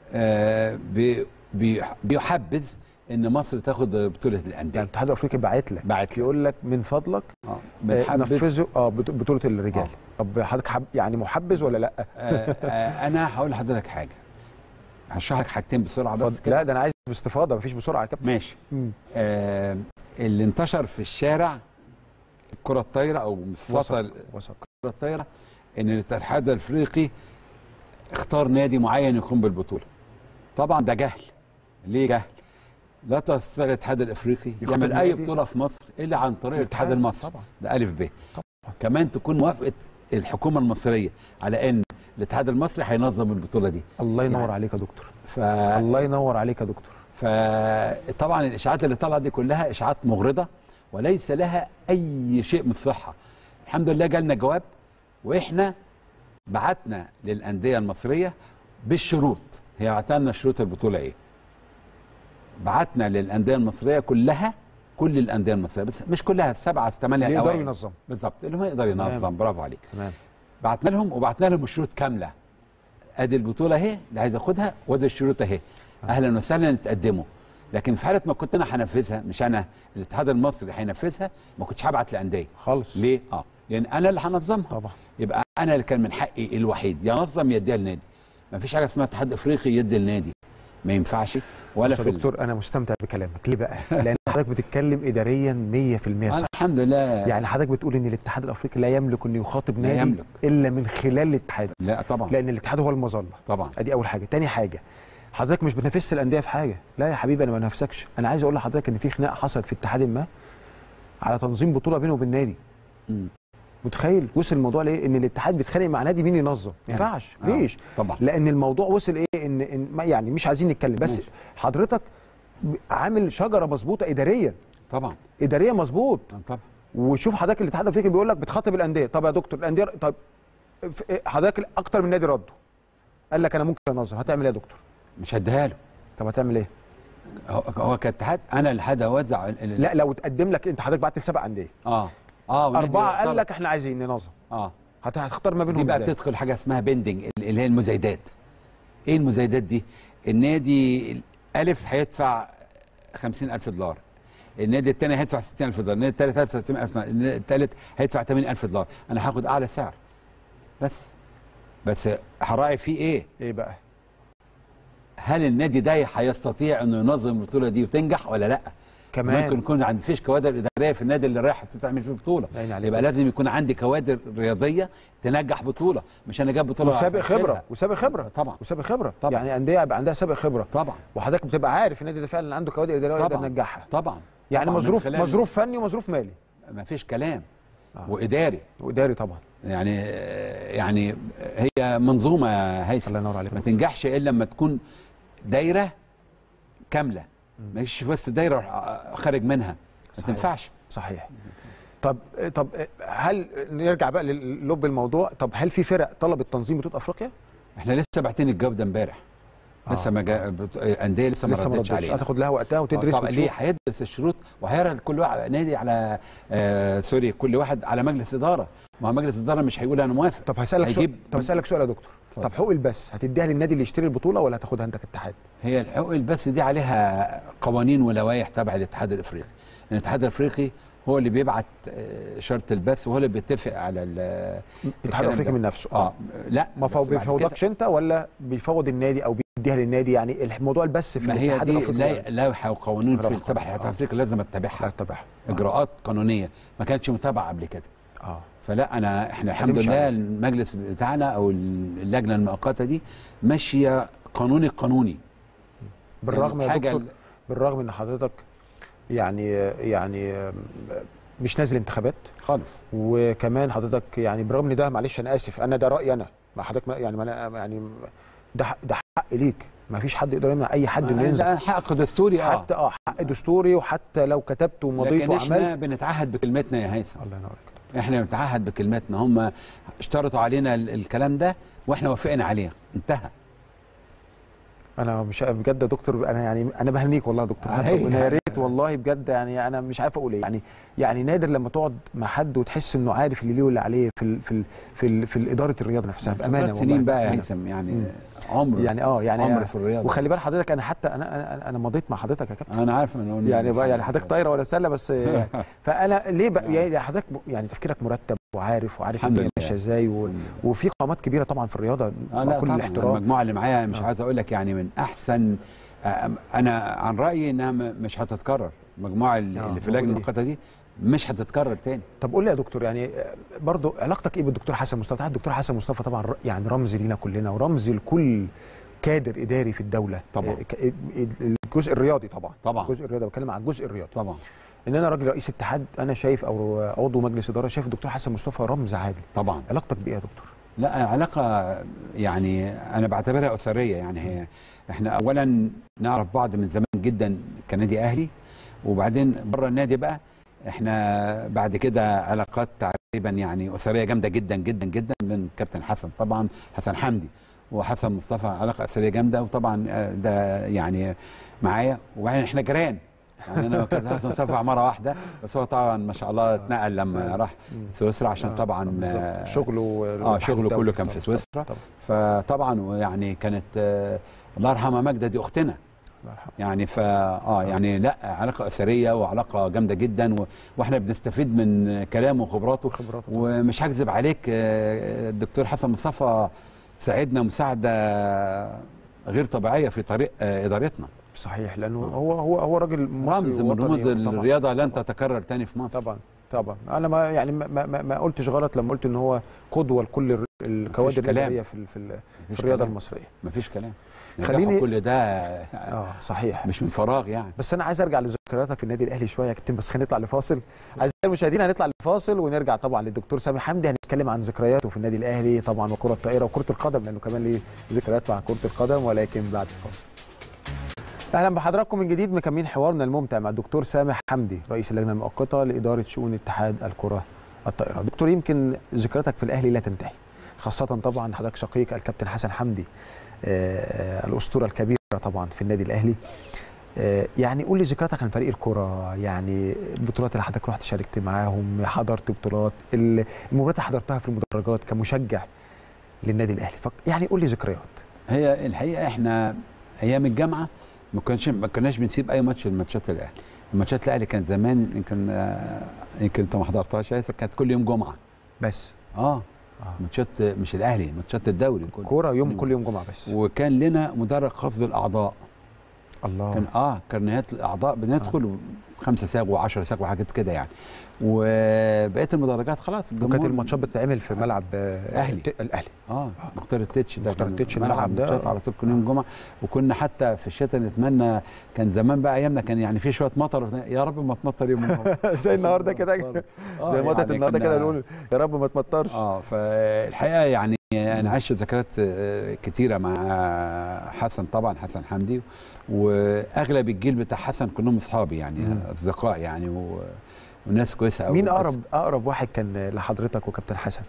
بيحبذ ان مصر تاخد بطوله يعني الانديه الاتحاد الافريقي باعت لك بعت لي يقول لك من فضلك اه آه، بنحبذ نفذوا اه بط- بطوله الرجال آه. طب حضرتك حب يعني محبذ ولا لا؟ آه، آه، انا هقول لحضرتك حاجه هشرح لك حاجتين بسرعه بس اتفضل. كده لا ده انا عايز باستفاضه مفيش بسرعه يا كابتن ماشي مم. آه اللي انتشر في الشارع الكره الطايره او وثق السطر وثق الكره الطايره ان الاتحاد الافريقي اختار نادي معين يقوم بالبطوله طبعا ده جهل ليه جهل لا تستطيع الاتحاد الافريقي يختار يعمل اي نادي؟ بطوله في مصر الا عن طريق الاتحاد المصري طبعا ده الف ب كمان تكون موافقه الحكومه المصريه على ان الاتحاد المصري هينظم البطوله دي الله ينور يعني- عليك يا دكتور ف... الله ينور عليك يا دكتور فطبعا الاشاعات اللي طالعه دي كلها اشاعات مغرضه وليس لها اي شيء من الصحه الحمد لله جالنا جواب واحنا بعتنا للانديه المصريه بالشروط هي بعتنا شروط البطوله ايه بعتنا للانديه المصريه كلها كل الانديه المصريه بس مش كلها السبعه الثمانيه اللي يقدروا الاوائل ينظموا بالظبط اللي هم يقدر ينظم تمام. برافو عليك تمام بعتنا لهم وبعتنا لهم الشروط كامله ادي البطوله اهي اللي عايز ياخدها وادي الشروط اهي اهلا وسهلا تقدموا لكن في حاله ما كنت انا هنفذها مش انا الاتحاد المصري هينفذها ما كنتش هبعت لانديه خالص ليه؟ اه لان انا اللي هنظمها طبعا يبقى انا اللي كان من حقي الوحيد ينظم يديها للنادي ما فيش حاجه اسمها اتحاد افريقي يدي النادي ما ينفعش ولا بص في يا ال- دكتور انا مستمتع بكلامك ليه بقى؟ لان حضرتك بتتكلم اداريا 100% صح أنا الحمد لله يعني حضرتك بتقول ان الاتحاد الافريقي لا يملك انه يخاطب لا نادي يملك. الا من خلال الاتحاد لا طبعا لان الاتحاد هو المظله طبعا ادي اول حاجه تاني حاجه حضرتك مش بتنافس الانديه في حاجه لا يا حبيبي انا ما بنافسكش انا عايز اقول لحضرتك ان في خناقه حصلت في اتحاد ما على تنظيم بطوله بينه وبين نادي مم. متخيل وصل الموضوع لايه ان الاتحاد بيتخانق مع نادي مين ينظم ما يعني. ينفعش آه. مفيش طبعا لان الموضوع وصل ايه ان, إن ما يعني مش عايزين نتكلم بس ماشي. حضرتك ب- عامل شجره مظبوطه اداريا طبعا اداريا مظبوط آه، طبعا وشوف حضرتك الاتحاد الافريقي بيقول لك بتخاطب الانديه طب يا دكتور الانديه طب ف- إيه حضرتك اكتر من نادي ردوا قال لك انا ممكن انظم هتعمل ايه يا دكتور مش هديها له طب هتعمل ايه هو- هو كاتحاد انا اللي هوزع ال- ال- لا لو تقدم لك انت حضرتك بعت لسبع انديه اه اه والنادي اربعه قال طلب. لك احنا عايزين ننظم اه هت- هتختار ما دي بينهم بقى ازاي بتدخل حاجه اسمها بيندنج اللي هي المزايدات ايه المزايدات دي النادي الالف هيدفع 50000 دولار النادي الثاني هيدفع 60000 دولار النادي الثالث هيدفع 80000 دولار النادي الثالث هيدفع 80000 دولار انا هاخد اعلى سعر بس بس هراعي فيه ايه ايه بقى هل النادي ده هيستطيع انه ينظم البطوله دي وتنجح ولا لا كمان ممكن يكون عند فيش كوادر اداريه في النادي اللي رايح تعمل فيه بطوله باين عليك. يبقى لازم يكون عندي كوادر رياضيه تنجح بطوله مش انا جايب بطوله وسابق أفشلها. خبره وسابق خبره طبعا وسابق خبره طبعا. يعني انديه يبقى عندها سابق خبره طبعا وحضرتك بتبقى عارف النادي ده فعلا عنده كوادر اداريه ويقدر طبعا ينجحها طبعا يعني طبعاً من مظروف خلال- مظروف فني ومظروف مالي ما فيش كلام آه. واداري واداري طبعا يعني يعني هي منظومه يا هيثم الله ينور عليك ما تنجحش الا لما تكون دايره كامله ما يجيش بس دايره وأروح خارج منها ما صحيح. تنفعش صحيح طب طب هل نرجع بقى للب الموضوع طب هل في فرق طلبت تنظيم بطوله افريقيا احنا لسه باعتين الجواب ده امبارح آه. لسه ما جا بط- انديه لسه ما لسه ما ردتش ردتش علينا هتاخد لها وقتها وتدرس طبعا ليه وتشوف هيدرس الشروط وهيعرض كل واحد نادي على آه سوري كل واحد على مجلس اداره ما هو مجلس اداره مش هيقول انا موافق طب هسالك سؤال هيجيب طب هسالك سؤال يا دكتور اتفضل. طب حقوق البث هتديها للنادي اللي يشتري البطوله ولا هتاخدها انت كاتحاد هي الحقوق البث دي عليها قوانين ولوائح تبع الاتحاد الافريقي الاتحاد الافريقي هو اللي بيبعت آه، شرط البث وهو اللي بيتفق على ال- الاتحاد الكلام الافريقي ده. من نفسه اه لا ما بس فو- بعد كده- بيفوضكش انت ولا بيفوض النادي او بيديها للنادي يعني الموضوع البث في ما هي الاتحاد دي الافريقي لا- لائحه وقوانين في لائحة تبع وقوانين. الاتحاد آه. الافريقي لازم لا اتبعها تتابعها اجراءات قانونيه ما كانتش متابعه قبل كده اه فلا انا احنا الحمد هتمشي لله عليه. المجلس بتاعنا او اللجنه المؤقته دي ماشيه قانوني القانوني بالرغم يا حاجة دكتور ال- بالرغم ان حضرتك يعني يعني مش نازل انتخابات خالص وكمان حضرتك يعني برغم ان ده معلش انا اسف انا ده رايي انا ما حضرتك ما- يعني ما أنا يعني ده حق- ده حق ليك ما فيش حد يقدر يمنع اي حد انه ينزل ده حق دستوري اه حتى اه حق دستوري وحتى لو كتبت ومضيت لكن احنا وعملت بنتعهد بكلمتنا يا هيثم الله ينور عليك احنا بنتعهد بكلمتنا هم اشترطوا علينا ال- الكلام ده واحنا وافقنا عليه انتهى انا مش بجد يا دكتور انا يعني انا بهنيك والله يا دكتور آه، حتى هي- ربنا يا ريت والله بجد يعني انا مش عارف اقول ايه يعني يعني نادر لما تقعد مع حد وتحس انه عارف اللي ليه واللي عليه في ال في ال في, ال في اداره الرياضه نفسها بامانه ثلاث والله سنين بقى يا بأمانة. هيثم يعني مم. عمر يعني اه يعني عمر في الرياضه وخلي بال حضرتك انا حتى انا انا, أنا مضيت مع حضرتك يا كابتن انا عارف انه يعني بقى يعني حضرتك طايره ولا سله بس فانا ليه بقى يعني حضرتك يعني تفكيرك مرتب وعارف وعارف الحمد الدنيا لله. ماشيه ازاي و... وفي قامات كبيره طبعا في الرياضه آه مع لا كل طبعاً، الاحترام المجموعه اللي معايا مش آه. عايز اقول لك يعني من احسن آه، انا عن رايي انها م- مش هتتكرر المجموعه اللي, آه، اللي في اللجنه موجودة. المؤقته دي مش هتتكرر تاني طب قول لي يا دكتور يعني آه، برضو علاقتك ايه بالدكتور حسن مصطفى طبعاً الدكتور حسن مصطفى طبعا ر- يعني رمز لينا كلنا ورمز لكل كادر اداري في الدوله طبعاً. آه، ك- الجزء الرياضي طبعا طبعا الجزء الرياضي بتكلم عن الجزء الرياضي طبعا ان انا راجل رئيس اتحاد انا شايف او عضو مجلس اداره شايف الدكتور حسن مصطفى رمز عادل طبعا علاقتك بيه يا دكتور لا علاقه يعني انا بعتبرها اسريه يعني هي احنا اولا نعرف بعض من زمان جدا كنادي اهلي وبعدين بره النادي بقى احنا بعد كده علاقات تقريبا يعني اسريه جامده جدا جدا جدا من كابتن حسن طبعا حسن حمدي وحسن مصطفى علاقه اسريه جامده وطبعا آه، ده يعني معايا وبعدين احنا جيران يعني انا وكابتن حسن مصطفى مره واحده بس هو طبعا ما شاء الله اتنقل لما راح سويسرا عشان طبعا آه، شغله اه شغله كله كان في سويسرا طبعا فطبعا يعني كانت آه، الله يرحمها ماجده دي اختنا الله يرحمه. يعني فا اه يعني لا علاقه اسريه وعلاقه جامده جدا و... واحنا بنستفيد من كلامه وخبراته خبراته طبعاً. ومش هكذب عليك آه، الدكتور حسن مصطفى ساعدنا مساعده غير طبيعيه في طريق آه، ادارتنا صحيح لانه هو هو هو راجل مصري رمز من ووطني رموز طبعاً. الرياضه لن تتكرر تاني في مصر طبعا طبعا انا ما يعني ما, ما, ما قلتش غلط لما قلت ان هو قدوه لكل الر- الكوادر كلام. الاداريه في ال- في, ال- في مفيش الرياضه كلام. المصريه مفيش كلام خليني- خليني كل ده اه صحيح مش من فراغ يعني بس انا عايز ارجع لذكرياتك في النادي الاهلي شويه يا كابتن بس خلينا نطلع لفاصل اعزائي المشاهدين هنطلع لفاصل ونرجع طبعا للدكتور سامي حمدي هنتكلم عن ذكرياته في النادي الاهلي طبعا وكره الطائره وكره القدم لانه كمان ليه ذكريات مع كره القدم ولكن بعد الفاصل اهلا بحضراتكم من جديد مكملين حوارنا الممتع مع الدكتور سامح حمدي رئيس اللجنه المؤقته لاداره شؤون اتحاد الكره الطائره دكتور يمكن ذكرياتك في الاهلي لا تنتهي خاصه طبعا حضرتك شقيق الكابتن حسن حمدي آه، الاسطوره الكبيره طبعا في النادي الاهلي آه، يعني قول لي ذكرياتك عن فريق الكرة يعني البطولات اللي حضرتك رحت شاركت معاهم حضرت بطولات ال- المباريات اللي حضرتها في المدرجات كمشجع للنادي الاهلي فك يعني قول لي ذكريات هي الحقيقه احنا ايام الجامعه ما كناش ما كناش بنسيب اي ماتش لماتشات الاهلي الماتشات الاهلي كان زمان يمكن آه، يمكن انت ما حضرتهاش يا ياسر، كانت كل يوم جمعه بس اه آه. ماتشات مش الاهلي ماتشات الدوري كله. كوره يوم كل يوم جمعه بس وكان لنا مدرج خاص بالاعضاء الله كان اه كارنيهات الاعضاء بندخل خمسه ساغ وعشرة ساغ وحاجات كده يعني وبقيه المدرجات خلاص وكانت الجمهور- الماتشات بتتعمل في ملعب آه، أهلي. ت- الاهلي اه مختار التتش ده مختار كان التتش ملعب الملعب ده، ماتشات آه. على طول كل يوم جمعه وكنا حتى في الشتاء نتمنى كان زمان بقى ايامنا كان يعني في شويه مطر يا رب ما تمطر يوم الجمعة. زي النهارده كده آه، زي ماتت يعني النهارده كنا- كده نقول يا رب ما تمطرش اه فالحقيقه يعني انا عشت ذكريات آه، كتيره مع حسن طبعا حسن حمدي واغلب الجيل بتاع حسن كلهم اصحابي يعني مم. اصدقاء يعني و... وناس كويسه قوي مين اقرب اقرب واحد كان لحضرتك وكابتن حسن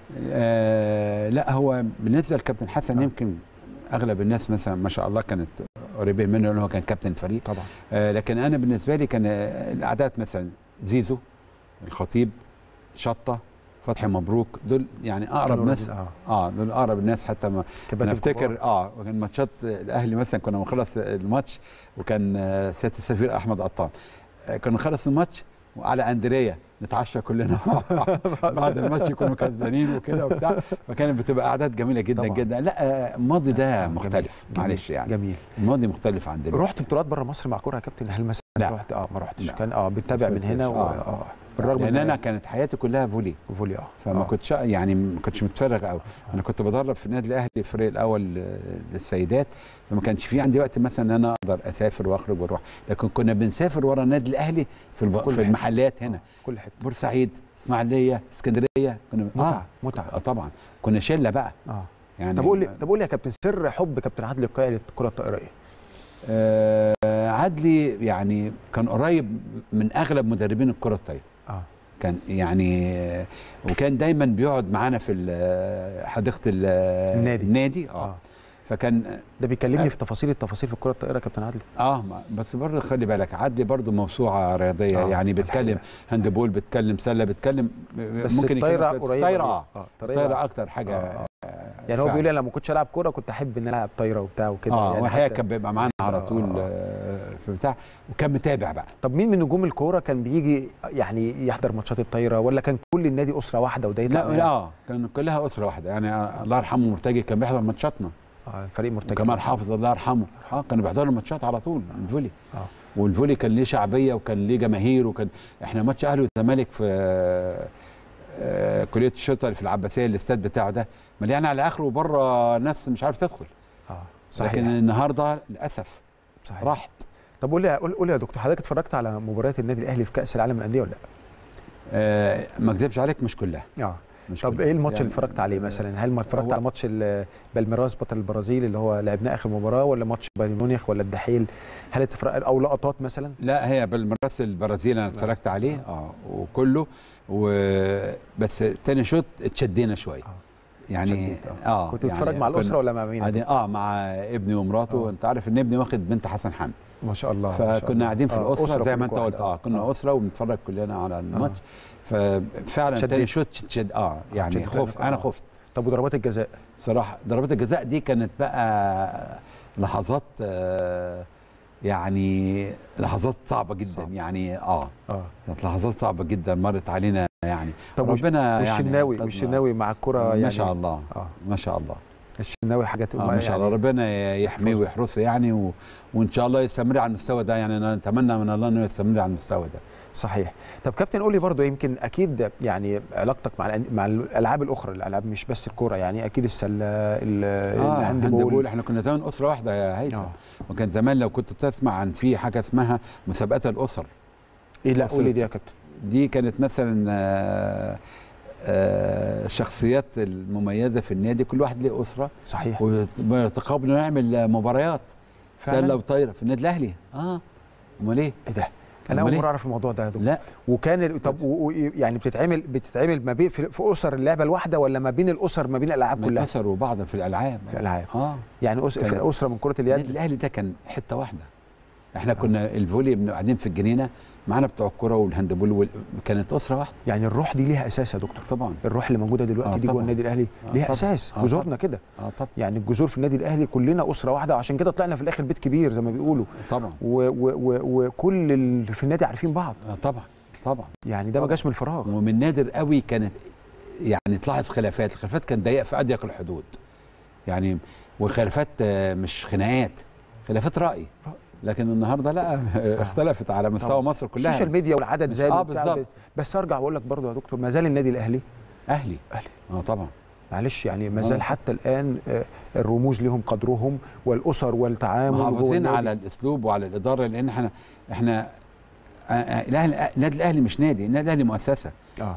آه لا هو بالنسبه للكابتن حسن آه. يمكن اغلب الناس مثلا ما شاء الله كانت قريبين منه لانه هو كان كابتن فريق طبعا آه لكن انا بالنسبه لي كان آه، الاعداد مثلا زيزو الخطيب شطه فتحي مبروك دول يعني اقرب كانوا ناس راجل- اه دول اقرب الناس حتى ما كباتن انا افتكر كبار. اه وكان ماتشات الاهلي مثلا كنا بنخلص الماتش وكان آه، سياده السفير احمد قطان آه، كنا نخلص الماتش وعلى اندريا نتعشى كلنا بعد الماتش يكونوا كسبانين وكده وبتاع فكانت بتبقى اعداد جميله جدا طبعاً. جدا لا آه، الماضي ده جميل. مختلف جميل. معلش يعني جميل الماضي مختلف عن دلوقتي رحت بطولات بره مصر مع كوره يا كابتن هل مثلا لا. رحت اه ما رحتش لا. كان اه بتتابع من هنا و... آه. اه بالرغم لان إن- انا كانت حياتي كلها فولي فولي اه فما آه. كنتش يعني ما كنتش متفرغ قوي انا كنت بدرب في النادي الاهلي الفريق الاول آه، للسيدات فما كانش في عندي وقت مثلا ان انا اقدر اسافر واخرج واروح لكن كنا بنسافر ورا النادي الاهلي في الب... كل في حتة. المحلات هنا كل حته بورسعيد اسماعيليه اسكندريه كنا متعه متعه آه طبعا كنا شله بقى اه يعني طب قول لي طب قول لي يا كابتن سر حب كابتن عادل القيعي للكره الطائريه آه عدلي يعني كان قريب من اغلب مدربين الكره الطايره اه كان يعني آه، وكان دايما بيقعد معانا في ال- حديقه ال- النادي. النادي اه, اه فكان ده بيكلمني في تفاصيل التفاصيل في الكره الطائره كابتن عادل اه ما- بس برضه خلي بالك عدلي برضه موسوعه رياضيه آه، آه يعني بيتكلم الحقيقة. هاندبول بيتكلم سله بيتكلم بس ممكن الطايره يكلمك- قريبه الطايره ليه؟ اه اه الطايره اكتر حاجه آه، آه. يعني هو فعلا. بيقول لي أنا لما كنتش العب كوره كنت احب ان أنا العب طايره وبتاع وكده اه يعني والحقيقه حتى- كان بيبقى معانا على آه، طول آه. آه، في بتاع وكان متابع بقى طب مين من نجوم الكوره كان بيجي يعني يحضر ماتشات الطايره ولا كان كل النادي اسره واحده وده يطلع لا من- لا اه كان كلها اسره واحده يعني آه، الله يرحمه مرتجي كان بيحضر ماتشاتنا اه الفريق مرتجع وكمال حافظ الله يرحمه اه كانوا بيحضروا الماتشات على طول الفولي اه والفولي كان ليه شعبيه وكان ليه جماهير وكان احنا ماتش اهلي والزمالك في آه، كليه الشرطه اللي في العباسيه الاستاد بتاعه ده مليان على اخره وبره ناس مش عارف تدخل اه صحيح. صحيح لكن النهارده للاسف صحيح راحت طب قول لي قول قول لي يا دكتور حضرتك اتفرجت على مباريات النادي الاهلي في كاس العالم للانديه ولا آه ما اكذبش عليك مش كلها لا؟ اه مش طب كلها. ايه الماتش اللي يعني، اتفرجت عليه آه، مثلا هل ما اتفرجت هو- على ماتش ال- بالميراس بطل البرازيل اللي هو لعبناه اخر مباراه ولا ماتش بايرن ميونخ ولا الدحيل هل اتفرج او لقطات مثلا لا هي بالمرس البرازيل انا اتفرجت عليه اه وكله وبس تاني شوط اتشدينا شويه آه. يعني شديت، اه كنت يعني بتتفرج مع الاسره كنا ولا مع مين قاعدين اه مع ابني ومراته آه. انت عارف ان ابني واخد بنت حسن حمد ما شاء الله ما شاء الله. فكنا قاعدين في آه، الاسره أسرة زي ما انت كلكم قلت واحدة. اه كنا اسره وبنتفرج كلنا على الماتش ففعلا شديت. تاني شوط شد اه يعني شديت خفت لك، انا آه. خفت طب وضربات الجزاء بصراحه ضربات الجزاء دي كانت بقى لحظات آه يعني لحظات صعبه جدا صعب. يعني اه اه كانت لحظات صعبه جدا مرت علينا يعني طب وش- ربنا يعني والشناوي أنقذنا. والشناوي مع الكره يعني ما شاء الله اه ما شاء الله الشناوي حاجه آه ما شاء الله ربنا يحميه يحفظه. ويحرسه يعني و... وان شاء الله يستمر على المستوى ده يعني انا اتمنى من الله انه يستمر على المستوى ده صحيح طب كابتن قول لي برضو يمكن اكيد يعني علاقتك مع الأن- مع الالعاب الاخرى الالعاب مش بس الكوره يعني اكيد السله ال- اه الهاندبول هاندبول احنا كنا زمان اسره واحده يا هيثم آه. وكان زمان لو كنت تسمع عن في حاجه اسمها مسابقات الاسر ايه لا أسرة. قول لي دي يا كابتن دي كانت مثلا آه، آه، الشخصيات المميزه في النادي كل واحد له اسره صحيح ويتقابلوا نعمل مباريات فعلاً؟ سله وطايره في النادي الاهلي اه امال ايه ايه ده انا أمال اول إيه؟ مره اعرف الموضوع ده يا دكتور لا وكان ال- طب و- و- يعني بتتعمل بتتعمل ما بين في, في اسر اللعبه الواحده ولا ما بين الاسر ما بين الالعاب كلها كسروا بعض في الالعاب في الالعاب اه يعني أس... كان- في اسره من كره النادي اليد الاهلي ده كان حته واحده احنا كنا الفولي بنبقى قاعدين في الجنينه معانا بتوع الكوره والهاندبول وال... كانت اسره واحده يعني الروح دي ليها اساس يا دكتور طبعا الروح اللي موجوده دلوقتي آه دي جوه طبعاً. النادي الاهلي آه ليها طبعاً. اساس آه جذورنا طبعاً. كده اه طبعا يعني الجذور في النادي الاهلي كلنا اسره واحده وعشان كده طلعنا في الاخر بيت كبير زي ما بيقولوا طبعا و و و وكل اللي في النادي عارفين بعض آه طبعا طبعا يعني ده ما طبعاً. جاش من الفراغ ومن نادر قوي كانت يعني تلاحظ خلافات الخلافات كانت ضيقه في اضيق الحدود يعني والخلافات آه، مش خناقات خلافات راي لكن النهارده لا اختلفت على مستوى طبعاً. مصر كلها السوشيال ميديا والعدد زاد آه، وبتاع بالظبط. بس ارجع واقول لك برضه يا دكتور ما زال النادي الاهلي اهلي اهلي اه طبعا معلش يعني ما آه. زال حتى الان آه، الرموز لهم قدرهم والاسر والتعامل جوه محافظين النادي. على الاسلوب وعلى الاداره لان احنا احنا آه، آه، الاهلي النادي الاهلي مش نادي النادي الاهلي مؤسسه اه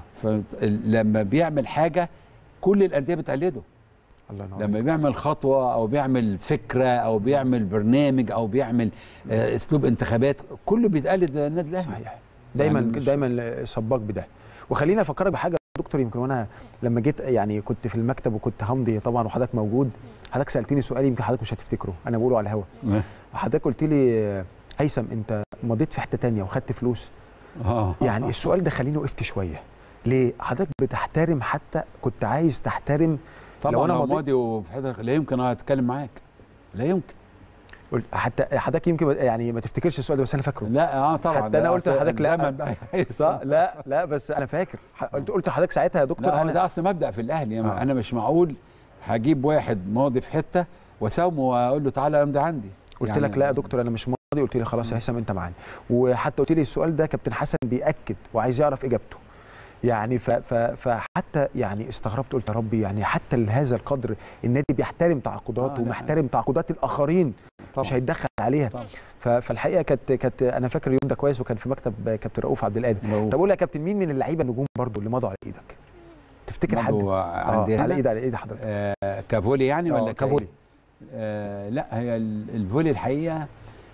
فلما بيعمل حاجه كل الانديه بتقلده الله ينور لما بيعمل خطوه او بيعمل فكره او بيعمل برنامج او بيعمل آه، اسلوب انتخابات كله بيتقلد النادي الاهلي صحيح دايما يعني مش- دايما سباق بده وخليني افكرك بحاجه يا دكتور يمكن وانا لما جيت يعني كنت في المكتب وكنت همضي طبعا وحضرتك موجود حضرتك سالتني سؤال يمكن حضرتك مش هتفتكره انا بقوله على الهوا وحضرتك قلت لي آه، هيثم انت مضيت في حته تانية وخدت فلوس اه يعني السؤال ده خليني وقفت شويه ليه حضرتك بتحترم حتى كنت عايز تحترم طبعا لو لو أنا انا مضيت- ماضي وفي حته لا يمكن اتكلم معاك لا يمكن قلت- حتى حضرتك يمكن ما- يعني ما تفتكرش السؤال ده بس انا فاكره لا اه طبعا حتى انا ده قلت أصل لحضرتك لا الزمن بقى صح لا لا بس انا فاكر ح- قلت قلت لحضرتك ساعتها يا دكتور لا هو انا ده اصل مبدا في الاهلي يعني آه. انا مش معقول هجيب واحد ماضي في حته واساومه واقول له تعالى امضي عندي قلت يعني لك لا يا دكتور انا مش دي قلت لي خلاص يا هيثم انت معانا وحتى قلت لي السؤال ده كابتن حسن بياكد وعايز يعرف اجابته يعني ف ف فحتى يعني استغربت قلت يا ربي يعني حتى لهذا القدر النادي بيحترم تعاقداته آه، لا. ومحترم تعاقدات الاخرين طبعا. مش هيتدخل عليها طبعا. ف- فالحقيقه كانت كانت انا فاكر اليوم ده كويس وكان في مكتب كابتن رؤوف عبد القادر رؤوف. طب قول لي يا كابتن مين من اللعيبه النجوم برضو اللي مضوا على ايدك تفتكر حد برضو آه عندي على هنا؟ ايد على ايد حضرتك آه كافولي يعني آه، ولا كافولي. كايه؟ آه لا هي ال- الفولي الحقيقه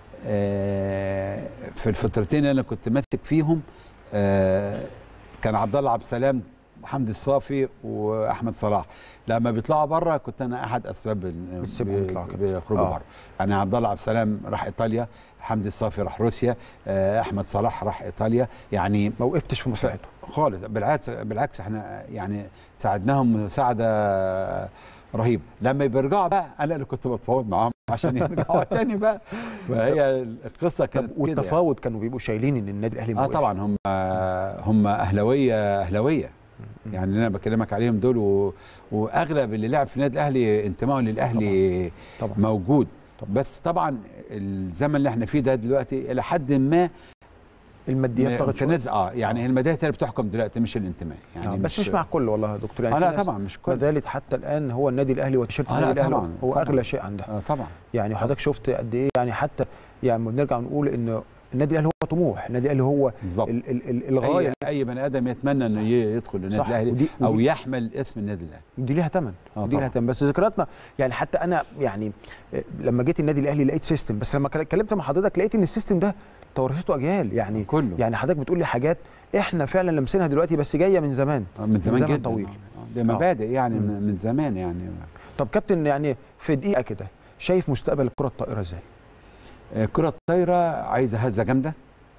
آه في الفترتين اللي انا كنت ماسك فيهم آه كان عبد الله عبد السلام حمدي الصافي واحمد صلاح لما بيطلعوا بره كنت انا احد اسباب ال- بتسيبهم بي- يطلعوا كده. بيخرجوا آه. بره يعني عبد الله عبد السلام راح ايطاليا حمدي الصافي راح روسيا آه احمد صلاح راح ايطاليا يعني ما وقفتش في مصلحته خالص بالعكس بالعكس احنا يعني ساعدناهم مساعده رهيبه لما بيرجعوا بقى انا اللي كنت بتفاوض معاهم عشان يرجعوا تاني بقى فهي القصه كانت كده يعني. والتفاوض كانوا بيبقوا شايلين ان النادي الاهلي ما اه وقفش. طبعا هم هم اهلاويه اهلاويه يعني اللي انا بكلمك عليهم دول و... واغلب اللي لعب في النادي الاهلي انتمائه للاهلي طبعا. موجود طبعا. بس طبعا الزمن اللي احنا فيه ده دلوقتي الى حد ما الماديات طغت شوية. متنازع اه يعني المداهيه اللي بتحكم دلوقتي مش الانتماء يعني آه بس مش مع الكل والله يا دكتور يعني آه في لا ناس طبعا مش ما كل زالت حتى الان هو النادي الاهلي وتيشيرت آه لا النادي الاهلي طبعاً، هو طبعاً. اغلى شيء عندها آه طبعا يعني حضرتك شفت قد ايه يعني حتى يعني لما بنرجع نقول ان النادي الاهلي هو طموح النادي الاهلي هو بالظبط ال ال ال الغايه اي اي بني ادم يتمنى انه ي- يدخل النادي صح. الاهلي ودي- او ودي- يحمل اسم النادي الاهلي دي ليها ثمن آه دي ليها طبعاً. ثمن بس ذكرياتنا يعني حتى انا يعني آه، لما جيت النادي الاهلي لقيت سيستم بس لما اتكلمت مع حضرتك لقيت ان السيستم ده تورثته اجيال يعني كله. يعني حضرتك بتقول لي حاجات احنا فعلا لمسينها دلوقتي بس جايه من زمان آه، من زمان, جدا طويل آه، دي مبادئ يعني مم. من من زمان يعني طب كابتن يعني في دقيقه كده شايف مستقبل الكره الطائره ازاي؟ آه، الكره الطايره عايزه هزه جامده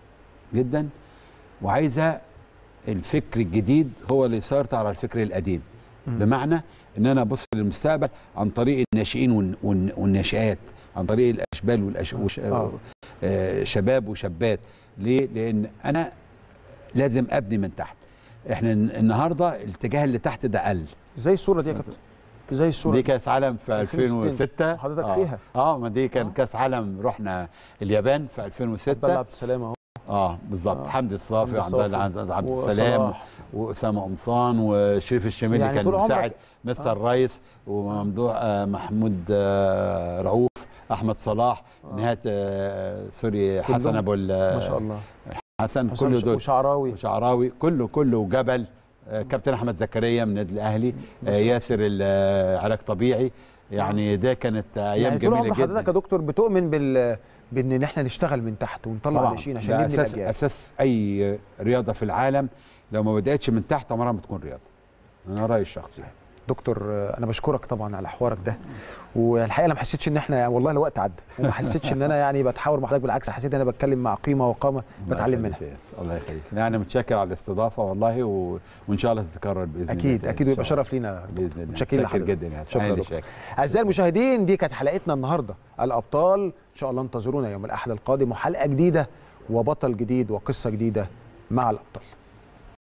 جدا وعايزه الفكر الجديد هو اللي يسيطر على الفكر القديم بمعنى ان انا ابص للمستقبل عن طريق الناشئين والن- والن- والناشئات عن طريق الاشبال والأش... وش... آه. آه شباب وشابات ليه لان انا لازم ابني من تحت احنا الن- النهارده الاتجاه اللي تحت ده قل زي الصوره دي يا كابتن زي الصوره دي كاس عالم في 2006 2006 حضرتك آه. فيها. اه ما دي كان كاس عالم رحنا اليابان في عبد الله 2006 عبد السلام اهو اه بالظبط آه. حمدي الصافي حمدي وعبد الله الصافي عبد عبد السلام وصلاح. واسامه قمصان وشريف الشميلي يعني كان طول عمرك- مساعد مستر الرئيس وممدوح آه محمود آه رؤوف احمد صلاح نهايه آه سوري حسن كلهم. ابو ال- ما شاء الله حسن حسام كل ش- دول وشعراوي وشعراوي كله كله وجبل آه كابتن احمد زكريا من النادي الاهلي آه ياسر ال- آه، علاج طبيعي يعني ده كانت ايام يعني طول جميله عمر حضرتك جدا يا دكتور بتؤمن بال بان احنا نشتغل من تحت ونطلع طبعا ناشئين عشان ده نبني اساس الاجيال اساس اي رياضه في العالم لو ما بداتش من تحت عمرها ما تكون رياضه انا رايي الشخصي دكتور آه، انا بشكرك طبعا على حوارك ده والحقيقه انا ما حسيتش ان احنا والله الوقت عدى وما حسيتش ان انا يعني بتحاور مع حضرتك بالعكس حسيت ان انا بتكلم مع قيمه وقامه بتعلم منها الله يخليك لا انا متشكر على الاستضافه والله و... وان شاء الله تتكرر باذن الله اكيد تاني اكيد إن ويبقى شاء الله. شرف لينا باذن الله متشكرين متشكر لحضرتك. جدا يا شكرا يا أنا دكتور. شاكر. اعزائي المشاهدين دي كانت حلقتنا النهارده الابطال ان شاء الله انتظرونا يوم الاحد القادم وحلقه جديده وبطل جديد وقصه جديده مع الابطال